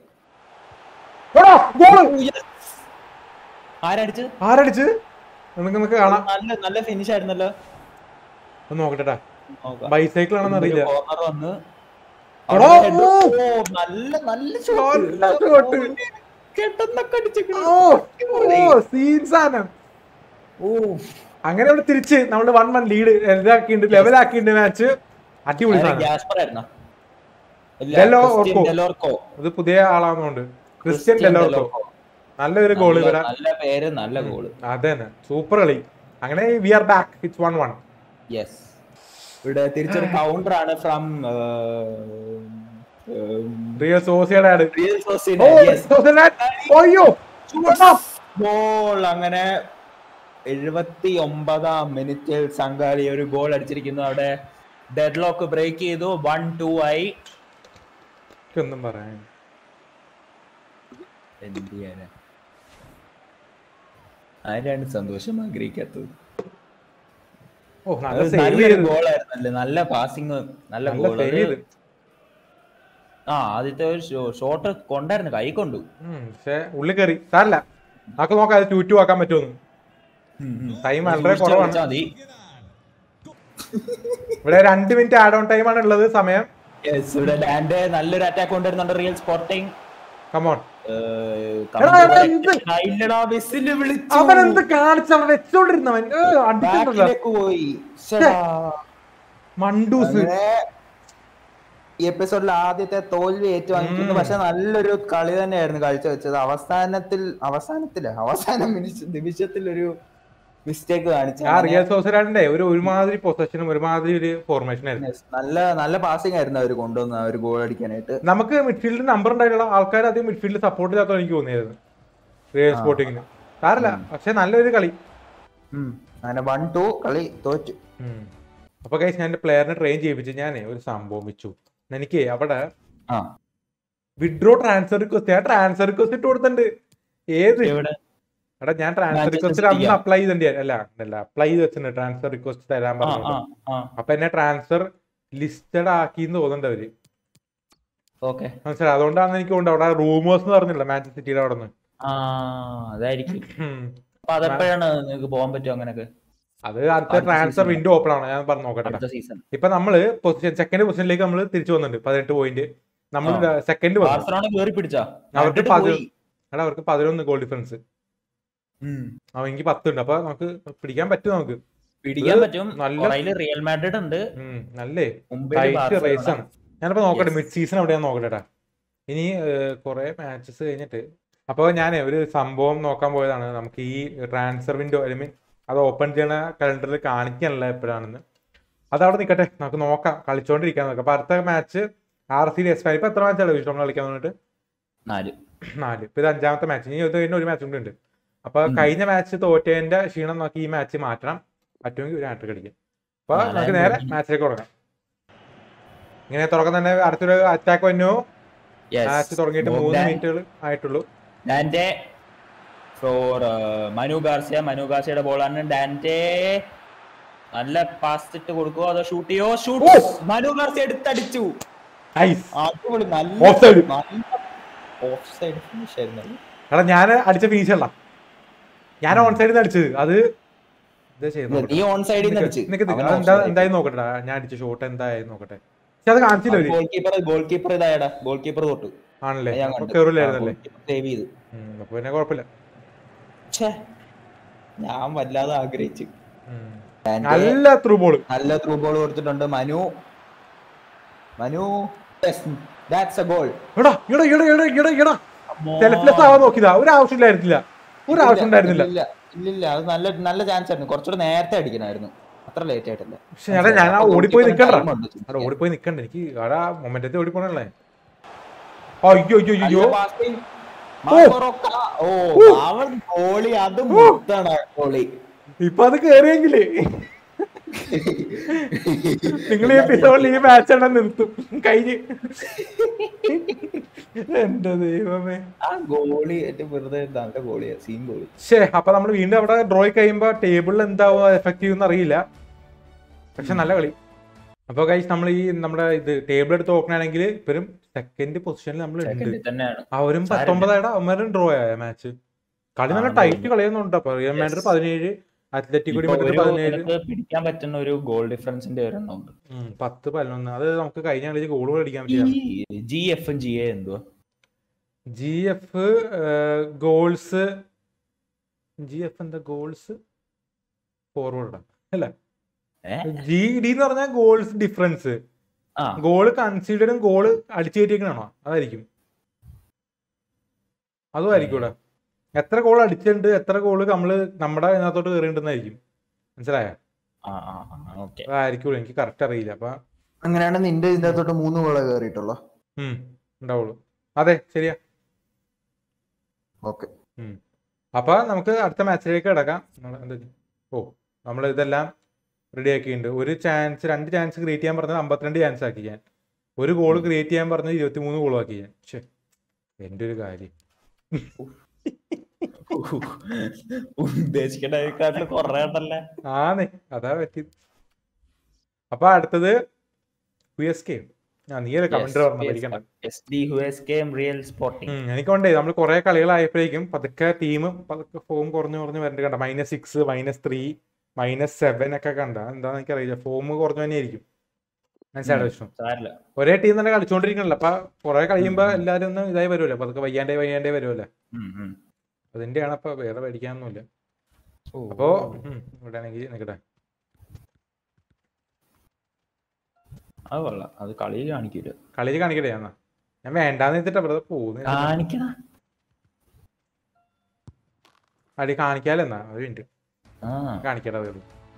ആരടിച്ച് ആരടിച്ച് നമുക്ക് നമുക്ക് കാണാം നല്ല നല്ല ഫിനിഷ് ആയിരുന്നല്ലോ ഒന്ന് നോക്കട്ടെ നോക്കാം. ബൈസൈക്കിൾ ആണെന്ന് അറിയില്ല കോർണർ വന്ന് എടാ, അവിടെ head- ഓ. ഓ, നല്ല നല്ല നല്ല shot. കെട്ടെന്നൊക്കെ അടിച്ചിക്കണ്. ഓ ഓ സീൻ സാധനം ഓ അങ്ങനെ ഇവിടെ തിരിച്ച് നമ്മൾ വൺ വൺ ലീഡ് ഇതാക്കിണ്ട് ലെവലാക്കിണ്ട് മാച്ച് അടിപൊളി ആരാ, സാധനം ഗ്യാസ്പർ ആയിരുന്നോ? ഇല്ല, ഡെലോ ക്രിസ്ത്യൻ ഓർക്കോ. ഡെലോർക്കോ. ഇത് പുതിയ ആളാവുന്നതുകൊണ്ട് ക്രിസ്ത്യൻ ക്രിസ്ത്യൻ ഡെലോർക്കോ ഡെലോർക്കോ. നല്ലൊരു ഗോൾ നല്ല- ഇവരെ നല്ല പേര് നല്ല ഗോള് അതെ തന്നെ സൂപ്പർ കളി അങ്ങനെ we are back it's one one yes ഇവിടെ തിരിച്ചൊരു കൗണ്ടർ ആണ് ഫ്രം റിയൽ സോസിയുടെ ആഡ് റിയൽ ഓ സോസിഡാഡ് അയ്യോ ഗോൾ അങ്ങനെ എഴുപത്തി ഒമ്പതാം മിനിറ്റിൽ സംഘാളി ഒരു ഗോൾ അടിച്ചിരിക്കുന്നു അവിടെ ഡെഡ് ലോക്ക് ബ്രേക്ക് ചെയ്തു വൺ ടു ആയി ഒന്നും പറയാൻ എന്ത് ചെയ്യാനാ ആരാണ് സന്തോഷം ആഗ്രഹിക്കാത്തത് ഓ നല്ല അത് സേവ് നല്ലൊരു ചെയ്ത് ഗോൾ ആയിരുന്നല്ലേ നല്ല പാസിങ് നല്ല നല്ല ഗോൾ സേവ് ചെയ്ത് ആ ആദ്യത്തെ ഒരു ഷോട്ട് കൊണ്ടായിരുന്നു കൈ കൊണ്ടു പക്ഷെ ഉള്ളിൽ കയറി സാരല്ല നമുക്ക് നോക്കാം അത് ടു ടു ആക്കാൻ പറ്റുമെന്ന് ടൈം വളരെ സൂക്ഷിച്ച് കുറവാണ് കളിച്ചാ മതി. ഇവിടെ രണ്ട് മിനിറ്റ് ആഡ് ഓൺ ടൈം ആണ് ഉള്ളത് സമയം Yes, ഇവിടെ ഡാൻഡ് നല്ലൊരു അറ്റാക്ക് കൊണ്ടുവരുന്നുണ്ട് റിയൽ സ്പോർട്ടിങ് കമോൺ ഏഹ്, എടാ, എടാ, ഇത് ആ, ഇല്ലടാ വിസിൽ വിളിച്ചു അവൻ എന്ത് കാണിച്ച അവൻ വെച്ചോണ്ടിരുന്നവൻ ഏ, അടിച്ചിട്ടുണ്ടല്ലോ ബാക്കിലേക്ക് പോയി ശ്ശെടാ. മണ്ടൂസ് അങ്ങനെ ഈ എപ്പിസോഡിൽ ആദ്യത്തെ തോൽവി ഏറ്റുവാങ്ങിക്കുന്നു പക്ഷെ നല്ലൊരു കളി തന്നെയായിരുന്നു കാഴ്ചവെച്ചത് അവസാനത്തിൽ അവസാനത്തില് അവസാന നിമിഷ- നിമിഷത്തിൽ ഒരു മിസ്റ്റേക്ക് കാണിച്ചു ആ റിയൽ സോസറാഡിന്റെ ഒരു ഒരുമാതിരി പൊസഷനും ഒരുമാതിരി ഒരു ഫോർമേഷൻ ആയിരുന്നു Yes, നല്ല നല്ല പാസിംഗ് ആയിരുന്നു അവർ കൊണ്ടുവന്ന ഒരു ഗോൾ അടിക്കാനായിട്ട് നമുക്ക് മിഡ്ഫീൽഡിൽ നമ്പർ ഉണ്ടായിട്ടുള്ള ആൾക്കാർ അധികം മിഡ്ഫീൽഡിൽ സപ്പോർട്ട് ചെയ്യാത്ത എനിക്ക് തോന്നിയായിരുന്നു റിയൽ സ്പോർട്ടിങ്ങിന് സാരല്ല പക്ഷെ നല്ലൊരു കളി ഉം. അങ്ങനെ വൺ ടു കളി തോറ്റു ഉം. അപ്പൊ കൈസ് ഞാൻ എന്റെ പ്ലെയറിനെ ട്രെയിൻ ചെയ്യിപ്പിച്ച് ഞാൻ ഒരു സംഭവം വെച്ചു എനിക്ക് അവിടെ ആ വിഡ്രോ ട്രാൻസ്ഫർ റിക്വസ്റ്റ് ഞാൻ ട്രാൻസ്ഫർ റിക്വസ്റ്റ് ഇട്ട് കൊടുത്തിട്ടുണ്ട് ഏത് എവിടെ എടാ ഞാൻ ട്രാൻസ്ഫർ Manchester റിക്വസ്റ്റ് അന്ന് City യാ? അപ്ലൈ ചെയ്തിട്ടുണ്ട് അല്ല അല്ല അപ്ലൈ ചെയ്ത് വെച്ചിട്ടുണ്ട് ട്രാൻസ്ഫർ റിക്വസ്റ്റ് തരാൻ ആ പറഞ്ഞു ആ ആ അപ്പൊ എന്നെ ട്രാൻസ്ഫർ ലിസ്റ്റഡ് ആക്കിന്ന് തോന്നുന്നുണ്ട് അവര് ഓക്കെ മനസ്സിലായി അതുകൊണ്ടാണ് എനിക്ക് കൊണ്ട് അവിടെ റൂമേഴ്സ് എന്ന് പറഞ്ഞില്ല മാഞ്ചസ്റ്റർ സിറ്റിയുടെ അവിടെ നിന്ന് ആ അതായിരിക്കും അപ്പൊ അതെപ്പോഴാണ് നിങ്ങൾക്ക് പോകാൻ പറ്റും അങ്ങനൊക്കെ അത് അടുത്ത അടുത്ത ട്രാൻസ്ഫർ season. വിൻഡോ ഓപ്പൺ ആണ് ഞാൻ പറഞ്ഞു നോക്കട്ടെ അടുത്ത സീസൺ ഇപ്പൊ നമ്മള് പൊസിഷൻ സെക്കൻഡ് പൊസിഷനിലേക്ക് നമ്മൾ തിരിച്ചു വന്നിട്ടുണ്ട് പതിനെട്ട് പോയിന്റ് നമ്മൾ സെക്കൻഡ് വന്നു ബാർസലോണ കേറി പിടിച്ചാ അവർക്ക് എന്നിട്ട് പതി- പോയി. എടാ അവർക്ക് പതിനൊന്ന് ഗോൾ ഡിഫറൻസ് ഉം. അവ എനിക്ക് പത്തുണ്ട് അപ്പൊ നമുക്ക് പിടിക്കാൻ പറ്റും നമുക്ക് പിടിക്കാൻ ഇത് പറ്റും നല്ല- പുറയില് റിയൽ മാഡ്രിഡ് ഉണ്ട് ഉം, നല്ലേ മുംബൈ ടൈറ്റ് റേസ് ആണ് ഞാനിപ്പോ നോക്കട്ടെ Yes. മിഡ് സീസൺ എവിടെയാന്ന് നോക്കട്ടെടാ ഇനി കുറെ മാച്ചസ് കഴിഞ്ഞിട്ട് അപ്പോൾ ഞാൻ ഒരു സംഭവം നോക്കാൻ പോയതാണ് നമുക്ക് ഈ ട്രാൻസ്ഫർ വിൻഡോ ഐ മീൻ അത് ഓപ്പൺ ചെയ്യണ കലണ്ടറിൽ കാണിക്കാനല്ല എപ്പോഴാണെന്ന് അത് അവിടെ നിൽക്കട്ടെ നമുക്ക് നോക്കാം കളിച്ചോണ്ടിരിക്കാൻ നോക്കാം അപ്പൊ അടുത്ത match R C S five ഇപ്പൊ എത്ര മാച്ചാണ് വിഷയം നമ്മൾ കളിക്കാൻ വന്നിട്ട് നാല് നാല് ഇപ്പൊ ഇത് അഞ്ചാമത്തെ മാച്ച് ഇനി ഇത് കഴിഞ്ഞ ഒരു മാച്ച് കൂടി ഉണ്ട് അപ്പൊ ഉം. കഴിഞ്ഞ മാച്ച് തോറ്റതിന്റെ ക്ഷീണം നോക്കി ഈ മാച്ച് മാറ്റണം പറ്റുമെങ്കിൽ ഒരു ഹാട്രിക് അടിക്കും അപ്പൊ നാലായിരം നമുക്ക് നേരെ തോറ്റി. മാച്ചിലേക്ക് തുടങ്ങാം ഇങ്ങനെ തുടക്കം തന്നെ അടുത്തൊരു അറ്റാക്ക് വന്നു മാച്ച് തുടങ്ങിയിട്ട് മൂന്ന് മിനിറ്റുകൾ ആയിട്ടുള്ളൂ Dante for Manu Garcia Manu ഗാർസിയുടെ ബോളാണ് ഡാൻറ്റെ നല്ല പാസ് ഇട്ട് കൊടുക്കുവോ അതോ ഷൂട്ട് ചെയ്യോ ഷൂട്ട് ഓ! മനു ഗാർസിയ എടുത്തടിച്ചു ഐസ് അടിപൊളി നല്ല Offside. ഓഫ് സൈഡ് ഫിനിഷ് ആയിരുന്നു എടാ ഞാൻ അടിച്ച ഫിനിഷ് അല്ല ഞാൻ ഓൺ സൈഡിൽ നിന്ന് അടിച്ചത് അത് ഇത് ചെയ്ത് നീ ഓൺ സൈഡിൽ നിന്ന് അടിച്ച് നിനക്ക് എന്താ എന്തായാലും നോക്കട്ടെ ഞാൻ അടിച്ച ഷോട്ട് എന്തായാലും നോക്കട്ടെ പക്ഷെ അത് കാണിച്ചില്ല അവര് ഗോൾ കീപ്പർ ഗോൾ കീപ്പർ ഇതായടാ ഗോൾ കീപ്പർ തൊട്ട് ആണല്ലേ ഞാൻ അപ്പൊ കണ്ടു. കേറില്ലായിരുന്നല്ലേ സേവ് ചെയ്ത് ഉം, അപ്പൊ പിന്നെ കുഴപ്പമില്ല ഛേ, ഞാൻ വല്ലാതെ ആഗ്രഹിച്ചു ഉം. ഡാൻറ്റെ നല്ല ത്രൂ ബോൾ നല്ല ത്രൂ ബോൾ കൊടുത്തിട്ടുണ്ട് Manu Manu that's a goal എടാ എടാ എടാ എടാ എടാ എടാ സെൽഫ്ലെസ് ആവാൻ നോക്കിയതാ ഒരു ആവശ്യമില്ലായിരുന്നില്ല ഒരു ആവശ്യം ഉണ്ടായിരുന്നില്ല ഇല്ല ഇല്ല അത് നല്ല നല്ല ചാൻസ് ആയിരുന്നു കുറച്ചുകൂടെ നേരത്തെ അടിക്കണമായിരുന്നു അത്ര ലേറ്റ് ആയിട്ടില്ല പക്ഷെ എടാ ഞാൻ ആ ഓടിപ്പോയി നിക്കണ്ട Time ഉണ്ട്. അവിടെ ഓടിപ്പോയി നിക്കണ്ട എനിക്ക് അവിടെ മൊമെന്റത്തിൽ ഓടിപ്പോണല്ലേ അയ്യോ അയ്യോ അയ്യോ നല്ല passing. മാർക്കോറോക്ക. ഓ അവൻ ഗോളി അത് മുത്താണ് ഗോളി ഇപ്പൊ അത് കേറിയെങ്കില് നിങ്ങൾ ഈ എപ്പിസോഡിൽ ഈ മാച്ച് എണ്ണം നിർത്തും കഴിഞ്ഞ് എന്റെ ദൈവമേ ആ ഗോളി ഏറ്റവും വെറുതെ നല്ല ഗോളിയാ സീൻ ഗോളി ശേ അപ്പൊ നമ്മൾ വീണ്ടും അവിടെ ഡ്രോ കഴിയുമ്പോ ടേബിളിൽ എന്താവും എഫക്ട് ചെയ്യുമെന്ന് അറിയില്ല പക്ഷെ നല്ല കളി അപ്പൊ കഴിച്ച് നമ്മൾ ഈ നമ്മുടെ ഇത് ടേബിൾ എടുത്ത് നോക്കണമെങ്കിൽ ഇപ്പഴും സെക്കൻഡ് പൊസിഷനിൽ നമ്മൾ ഉണ്ട് സെക്കൻഡിൽ തന്നെയാണ് അവരും സാരമില്ല. പത്തൊമ്പതായിട അവന്മാരും ഡ്രോ ആയ മാച്ച് കളി നല്ല ആ, ടൈറ്റ് കളിയൊന്നുണ്ട് അപ്പൊ റിയൽ മാഡ്രിഡ് പതിനേഴ് അത്ലറ്റിക് ഇപ്പൊ മഡ്രിഡ് ഒരു പതിനേഴ് നിനക്ക് പിടിക്കാൻ പറ്റുന്ന ഒരു ഗോൾ ഡിഫറൻസിന്റെ ഒരെണ്ണം ഉണ്ട് ഉം, പത്ത് പതിനൊന്ന് അത് നമുക്ക് കഴിഞ്ഞ കളിയിൽ ഗോളുകൾ അടിക്കാൻ പറ്റില്ല ജി എഫ് ജി എ എന്തുവാ G F goals G F എന്താ ഗോൾസ് ഫോർവേഡ് അല്ല ഏ? ജി ഡി എന്ന് പറഞ്ഞാൽ ഗോൾസ് ഡിഫറൻസ് ആ ഗോള് കൺസീഡറും ഗോള് അടിച്ചു കയറ്റിയേക്കണോ അതായിരിക്കും അതും ആയിരിക്കും ഇവിടെ എത്ര ഗോൾ അടിച്ചിട്ടുണ്ട് എത്ര ഗോള് നമ്മള് നമ്മുടെ ഇതിനകത്തോട്ട് കയറിയിട്ടുണ്ടെന്നായിരിക്കും മനസ്സിലായ ആ ആ ഓക്കെ അതായിരിക്കും എനിക്ക് കറക്റ്റ് അറിയില്ല അപ്പൊ അങ്ങനെയാണ് നിന്റെ ഇതിന്റെ അകത്തോട്ട് മൂന്ന് ഗോളെ കയറിയിട്ടുള്ളൂ ഉം ഉണ്ടാവുള്ളൂ അതെ ശരിയാ ഓക്കെ അപ്പൊ നമുക്ക് അടുത്ത മാച്ചിലേക്ക് കിടക്കാം നമ്മള് എന്താ ചെയ്യ- ഓ നമ്മൾ ഇതെല്ലാം റെഡി ആക്കിയിട്ടുണ്ട് ഒരു ചാൻസ് രണ്ട് ചാൻസ് ക്രിയേറ്റ് ചെയ്യാൻ പറഞ്ഞത് അമ്പത്തിരണ്ട് ചാൻസ് ആക്കി ഞാൻ ഒരു ഗോൾ ക്രിയേറ്റ് ചെയ്യാൻ പറഞ്ഞത് ഇരുപത്തി മൂന്ന് ഗോൾ ആക്കി ഞാൻ പക്ഷേ എന്റെ ഒരു കാര്യം ഉദ്ദേശിക്കണേക്കാട്ടില് കൊറേ ഉണ്ടല്ലേ ആന്നേ അതാ പറ്റിയത് അപ്പൊ അടുത്തത് യു എസ് കെ ആ നീ അല്ലേ കമന്റ് പറഞ്ഞു പഠിക്കണ്ട എസ് ഡി ഹുഎസ്കെയും റിയൽ സ്പോർട്ടിംഗ് ഉം, എനിക്കൊണ്ടേ നമ്മൾ കുറെ കളികളായപ്പോഴേക്കും പതുക്കെ ടീം പതുക്കെ ഫോം കുറഞ്ഞു കുറഞ്ഞു വരണ്ട് കണ്ട minus six minus three minus seven ഒക്കെ കണ്ട എന്താന്ന് എനിക്കറിയില്ല ഫോം കുറഞ്ഞു തന്നെയായിരിക്കും മനസ്സിലായോ വിഷ്ണു സാരില്ല ഒരേ ടീം തന്നെ കളിച്ചോണ്ടിരിക്കണല്ലോ അപ്പൊ കുറെ കഴിയുമ്പോ എല്ലാരും ഒന്ന് ഇതായി വരുമല്ലോ പതുക്കെ വയ്യാണ്ടേ വയ്യാണ്ടേ വരുമല്ലോ ഉം, ഉം. അതിന്റെയാണ് അപ്പൊ വേറെ പേടിക്കാനൊന്നുമില്ല ഓ, അപ്പോ ഉം, ഇവിടെ ആണെങ്കിൽ നിക്കട്ടെ അത് കൊള്ളാം അത് കളിയിൽ കാണിക്കൂല കളിയിൽ കാണിക്കട്ടെ ഞാൻ ഞാൻ വേണ്ടാന്ന് വെച്ചിട്ടാ വെറുതെ പോകുന്നത് കാണിക്കണ അടി കാണിക്കാലെന്നാ ഒരു മിനിറ്റ് ആ കാണിക്കട്ടെ അത്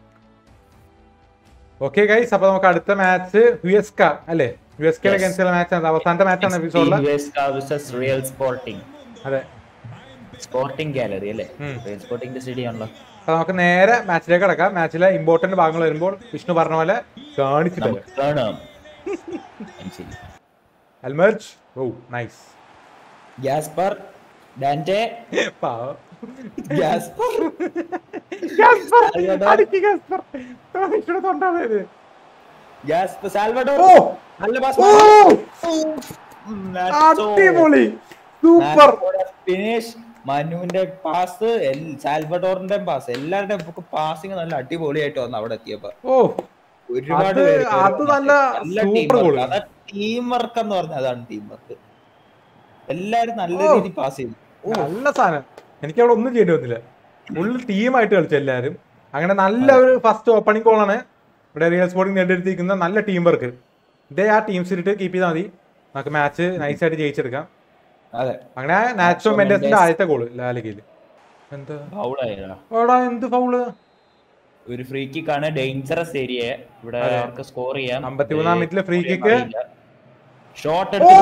ഓക്കെ ഗൈസ് അപ്പൊ നമുക്ക് അടുത്ത മാച്ച് യു എസ് ക അല്ലേ U S K Yes. Against match ആണ് അവസാനത്തെ മാച്ച് ആണ് എപ്പിസോഡില് റിയൽ സ്പോർട്ടിംഗ് അതെ സ്പോർട്ടിംഗ് ഗാലറി അല്ലേ ഉം. റിയൽ സ്പോർട്ടിംഗ് സ്റ്റേഡിയം ആണല്ലോ അപ്പൊ നമുക്ക് നേരെ മാച്ചിലേക്ക് കിടക്കാം മാച്ചിലെ ഇമ്പോർട്ടന്റ് ഭാഗങ്ങൾ വരുമ്പോൾ വിഷ്ണു പറഞ്ഞ പോലെ കാണിച്ചിട്ട് നമുക്ക് കാണാം അത് ശരി അൽമർജ് ഓ nice Gaspar Dante Gaspar Gaspar Salvador ഓ നല്ല പാസ് ഓ അടിപൊളി സൂപ്പർ ഫിനിഷ് മനുവിന്റെ പാസ് സാൽവഡോറിന്റെ പാസ് എല്ലാവരുടെയും പാസിങ് നല്ല അടിപൊളിയായിട്ട് വന്നു അവിടെ എത്തിയപ്പോ ഓ ഒരുപാട് അത് പേര് അത് നല്ല super goal. ടീം വർക്ക് എന്ന് പറഞ്ഞാൽ അതാണ് ടീം വർക്ക് എല്ലാരും നല്ല ഓ. രീതിയിൽ പാസ് ചെയ്തു ഓ, നല്ല സാധനം എനിക്ക് അവിടെ ഒന്നും ചെയ്യേണ്ടി വന്നില്ല ഫുൾ ടീമായിട്ട് കളിച്ചു എല്ലാവരും അങ്ങനെ നല്ല ഒരു ഫസ്റ്റ് ഓപ്പണിംഗ് ഗോളാണ് ഇവിടെ റിയൽ സ്പോർട്ടിംഗ് നേടിയെടുത്തിരിക്കുന്ന നല്ല ടീം വർക്ക് ഇതേ ആ ടീം സ്പിരിറ്റ് കീപ്പ് ചെയ്താൽ മതി നമുക്ക് മാച്ച് നൈസായിട്ട് ജയിച്ചെടുക്കാം അതെ അങ്ങനെ നാച്ചോ മെൻഡസിന്റെ ആദ്യത്തെ ഗോള് ലാലികയില് എന്താ ഫൗളായില്ല എടാ എന്ത് ഫൗള് ഒരു ഫ്രീ കിക്ക് ആണ് ഡേഞ്ചറസ് ഏരിയ ഇവിടെ അതെ. അവർക്ക് സ്കോർ ചെയ്യാം 53 മിനിറ്റിലെ free kick. ഷോട്ട് ഓ!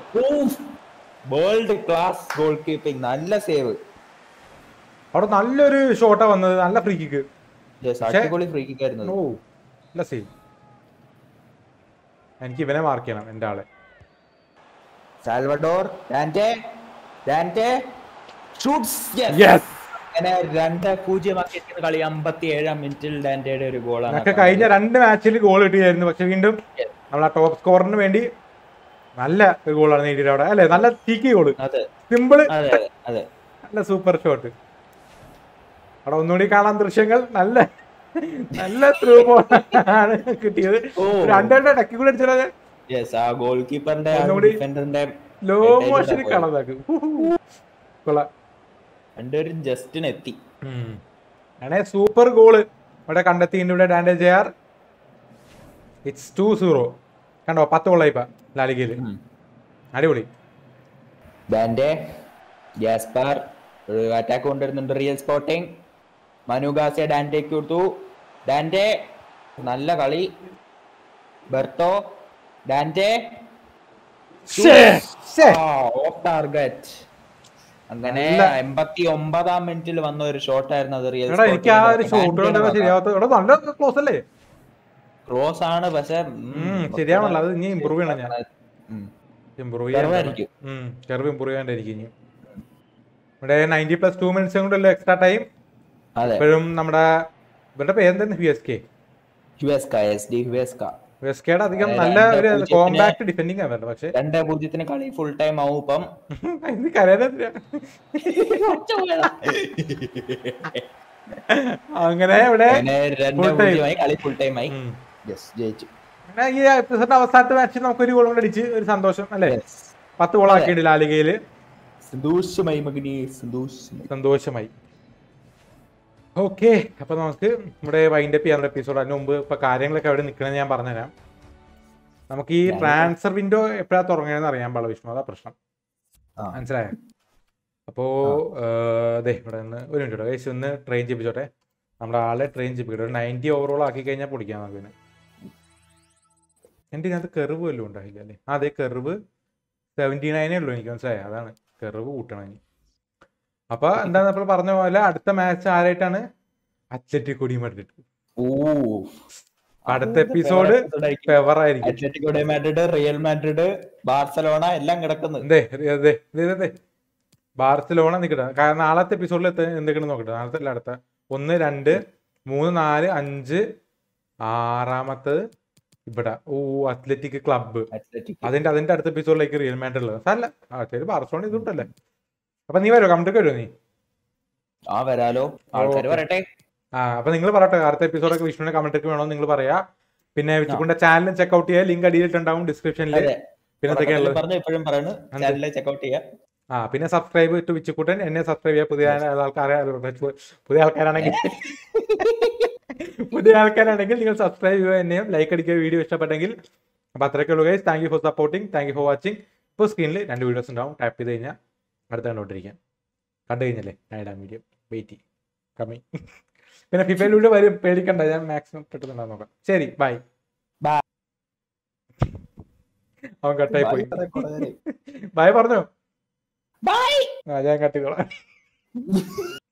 വേൾഡ് ക്ലാസ് ഗോൾ കീപ്പിംഗ് നല്ല സേവ് അവിടെ നല്ലൊരു ഷോട്ടാ വന്നത് നല്ല ഫ്രീ കിക്ക് അടിപൊളി ഫ്രീ കിക്ക് ആയിരുന്നു ഓ നല്ല സീൻ എനിക്ക് ഇവനെ മാർക്ക് ചെയ്യണം എന്റെ ആളെ Salvador Dante Dante shoots yes അങ്ങനെ രണ്ട് പൂജ്യമാക്കി എത്തുന്ന കളി അമ്പത്തി ഏഴാം മിനിറ്റിൽ ഡാൻറ്റയുടെ ഒരു ഗോളാണ് ഞങ്ങൾക്ക് കഴിഞ്ഞ രണ്ട് മാച്ചിൽ ഗോൾ കിട്ടിയായിരുന്നു പക്ഷെ വീണ്ടും നമ്മൾ ആ ടോപ്പ് സ്കോറിന് വേണ്ടി നല്ല ഒരു ഗോളാണ് നേടിയത് അവിടെ അല്ലെ നല്ല ചീക്കി ഗോള് അതെ സിമ്പിള് അതെ അതെ അതെ നല്ല സൂപ്പർ ഷോട്ട് അവിടെ ഒന്നുകൂടി കാണാൻ ദൃശ്യങ്ങൾ നല്ല നല്ല ത്രൂ ആണ് കിട്ടിയത് ഓ. രണ്ടെണ്ണം ഇടയ്ക്ക് കൂടെ അടിച്ചാൽ യെസ് ആ ഗോൾ കീപ്പറിന്റെ ഒന്നുകൂടി ഡിഫൻഡറിന്റെ ലോ Head മോഷൻ ആയിട്ട് കളതാക്കും കൊള്ളാം രണ്ടുപേരും ജസ്റ്റിന് എത്തി ആണേ സൂപ്പർ ഗോള് ഇവിടെ കണ്ടെത്തിയിട്ടുണ്ട് ഇവിടെ ഡാൻഡേജ് ചെയ്യാർ ഇറ്റ്സ് ടു സീറോ കണ്ടോ പത്ത് ഗോളായിപ്പ ലാലികയില് ഉം. അടിപൊളി ഡാൻഡെ ഗ്യാസ്പാർ ഒരു അറ്റാക്ക് കൊണ്ടുവരുന്നുണ്ട് റിയൽ സ്പോട്ടിംഗ് മനു ഗാസിയ ഡാൻഡേക്ക് കൊടുത്തു ഡാൻഡെ നല്ല കളി ബെർട്ടോ ഡാൻഡെ ഓഫ് ടാർഗറ്റ് അങ്ങനെ നല്ല- എൺപത്തി ഒമ്പതാം മിനിറ്റിൽ വന്ന ഒരു ഷോട്ട് ആയിരുന്നു അത് റിയൽ എടാ എനിക്ക് ആ ഒരു ഷോട്ട് കണ്ടപ്പോ ശരിയാവാത്ത എടാ നല്ല ക്ലോസ് അല്ലേ ക്രോസ് ആണ് പക്ഷെ ഉം, ശരിയാവണല്ലോ അത് ഇനി ഇമ്പ്രൂവ് ചെയ്യണം ഞാൻ ഇമ്പ്രൂവ് ചെയ്യാൻ കുറവായിരിക്കും. കർവ് ഇമ്പ്രൂവ് ചെയ്യാണ്ടായിരിക്കും ഇനി ഇവിടെ നയൻറ്റി പ്ലസ് ടു മിനിറ്റ്സ് കൊണ്ടല്ലോ എക്സ്ട്രാ ടൈം അതെ ഇപ്പോഴും നമ്മുടെ ഇവരുടെ പേരെന്താ U S K Huesca S D Huesca U S കെയുടെ അധികം അതെ, നല്ല രണ്ട് ഒരു പൂജ്യത്തിന് കോമ്പാക്ട് ഡിഫെൻഡിങ് ആണ് വേണ്ടത് പക്ഷെ രണ്ട് പൂജ്യത്തിന് കളി ഫുൾ ടൈം ആവും ഇപ്പം ഇത് കരയാനെന്തിനാ അങ്ങനെ ഇവിടെ അങ്ങനെ രണ്ട് Full time. പൂജ്യമായി കളി ഫുൾ ടൈം ആയി ഉം. യെസ് ജയിച്ചു പിന്നെ ഈ എപ്പിസോഡിന്റെ അവസാനത്തെ മാച്ചിൽ നമുക്കൊരു ഗോൾ കൂടെ അടിച്ച് ഒരു സന്തോഷം അല്ലേ Yes. പത്ത് ഗോൾ ആക്കിയിട്ടുണ്ട് ലാലികയില് സന്തോഷമായി മകനെ സന്തോഷമായി സന്തോഷമായി ഓക്കെ അപ്പൊ നമുക്ക് ഇവിടെ വൈൻഡ് അപ്പ് ചെയ്യാനുള്ള എപ്പിസോഡ് അതിന് മുമ്പ് ഇപ്പൊ കാര്യങ്ങളൊക്കെ എവിടെ നിൽക്കണമെന്ന് ഞാൻ പറഞ്ഞുതരാം നമുക്ക് ഈ ഞാനിപ്പോ- ട്രാൻസ്ഫർ വിൻഡോ എപ്പോഴാണ് തുടങ്ങുന്നതെന്ന് അറിയാൻ പാടില്ല വിഷ്ണു അതാ പ്രശ്നം ആ. മനസ്സിലായോ അപ്പോ അതെ ഇവിടെ നിന്ന് ഒരു മിനിറ്റ് കഴിച്ച് ഒന്ന് ട്രെയിൻ ചെയ്യിപ്പിച്ചോട്ടെ നമ്മുടെ ആളെ ട്രെയിൻ ചെയ്യിപ്പിക്കട്ടെ ഒരു നയൻറ്റി ഓവറോൾ ആക്കി കഴിഞ്ഞാൽ പൊടിക്കാം നമുക്ക് പിന്നെ എൻ്റെ ഇതിനകത്ത് കെറിവ് വല്ലതും ഉണ്ടായില്ല അല്ലേ ആ, അതെ കെറിവ് സെവൻറ്റി നയനേ ഉള്ളൂ എനിക്ക് മനസ്സിലായി അതാണ് കെറിവ് കൂട്ടണം ഇനി അപ്പൊ എന്താണ് നമ്മൾ പറഞ്ഞ പോലെ അടുത്ത മാച്ച് ആരായിട്ടാണ് അത്ലറ്റിക് കൊടി മഡ്രിഡ് ഓ അടുത്ത എപ്പിസോഡ് ഫെവർ ആയിരിക്കും Atletico de Madrid Real Madrid Barcelona എല്ലാം കിടക്കുന്നു എന്തേ അതെ അതെ അതെ ബാർസലോണ നിൽക്കട്ടെ കാരണം നാളത്തെ എപ്പിസോഡിൽ എന്തൊക്കെയാണ് നോക്കട്ടെ നാളത്തെ അല്ല അടുത്ത ഒന്ന് രണ്ട് മൂന്ന് നാല് അഞ്ച് ആറാമത്തത് ഇവിടെ ഓ അത്ലറ്റിക് ക്ലബ്ബ് അത്ലറ്റിക് അതിന്റെ അതിന്റെ അടുത്ത എപ്പിസോഡിലേക്ക് റിയൽ മാഡ്രിഡ് ഉള്ളത് സാരല്ല ആ ശരി ബാർസലോണ ഇതുണ്ടല്ലേ അപ്പൊ നീ വരുമോ കമന്റ് വരുമോ നീ ആ വരാലോ ആൾക്കാർ Okay. പറയട്ടെ ആ അപ്പൊ നിങ്ങൾ പറയട്ടെ അടുത്ത എപ്പിസോഡൊക്കെ വിഷ്ണുവിന്റെ കമന്റ് ഒക്കെ വേണോ നിങ്ങൾ പറയാ പിന്നെ വിച്ചുകൊണ്ട് ചാനൽ ചെക്ക്ഔട്ട് ചെയ്യാൻ ലിങ്ക് അടിയിലിട്ടുണ്ടാവും ഡിസ്ക്രിപ്ഷനിൽ അതെ പിന്നെ എന്തൊക്കെയുള്ളത് പറഞ്ഞു ഇപ്പോഴും പറയുന്നു ചാനലിൽ ചെക്ക്ഔട്ട് ചെയ്യാം ആ പിന്നെ സബ്സ്ക്രൈബ് ടു വിച്ചുക്കുട്ടൻ എന്നെ സബ്സ്ക്രൈബ് ചെയ്യാൻ പുതിയ ആൾക്കാരെ പുതിയ ആൾക്കാരാണെങ്കിൽ പുതിയ ആൾക്കാരാണെങ്കിൽ നിങ്ങൾ സബ്സ്ക്രൈബ് ചെയ്യുക എന്നെയും ലൈക്ക് അടിക്കുക വീഡിയോ ഇഷ്ടപ്പെട്ടെങ്കിൽ അപ്പൊ അത്രയ്ക്കുള്ളൂ guys thank you for supporting thank you for watching ഇപ്പോൾ സ്ക്രീനിൽ രണ്ട് വീഡിയോസ് ഉണ്ടാവും ടാപ്പ് ചെയ്ത് കഴിഞ്ഞാൽ അടുത്ത കണ്ടോണ്ടിരിക്കാം കണ്ടു കഴിഞ്ഞല്ലേ ഞാൻ ഇടാൻ വീഡിയോ വെയിറ്റ് കമ്മി പിന്നെ ഫിഫയിലൂടെ വരും പേടിക്കണ്ട ഞാൻ മാക്സിമം പെട്ടെന്നുണ്ടാവും നോക്കാം ശരി ബൈ Bye. അവൻ കട്ടായി പോയി ബൈ ബൈ പറഞ്ഞോ ബൈ ആ ഞാൻ കട്ട് ചെയ്തോളാം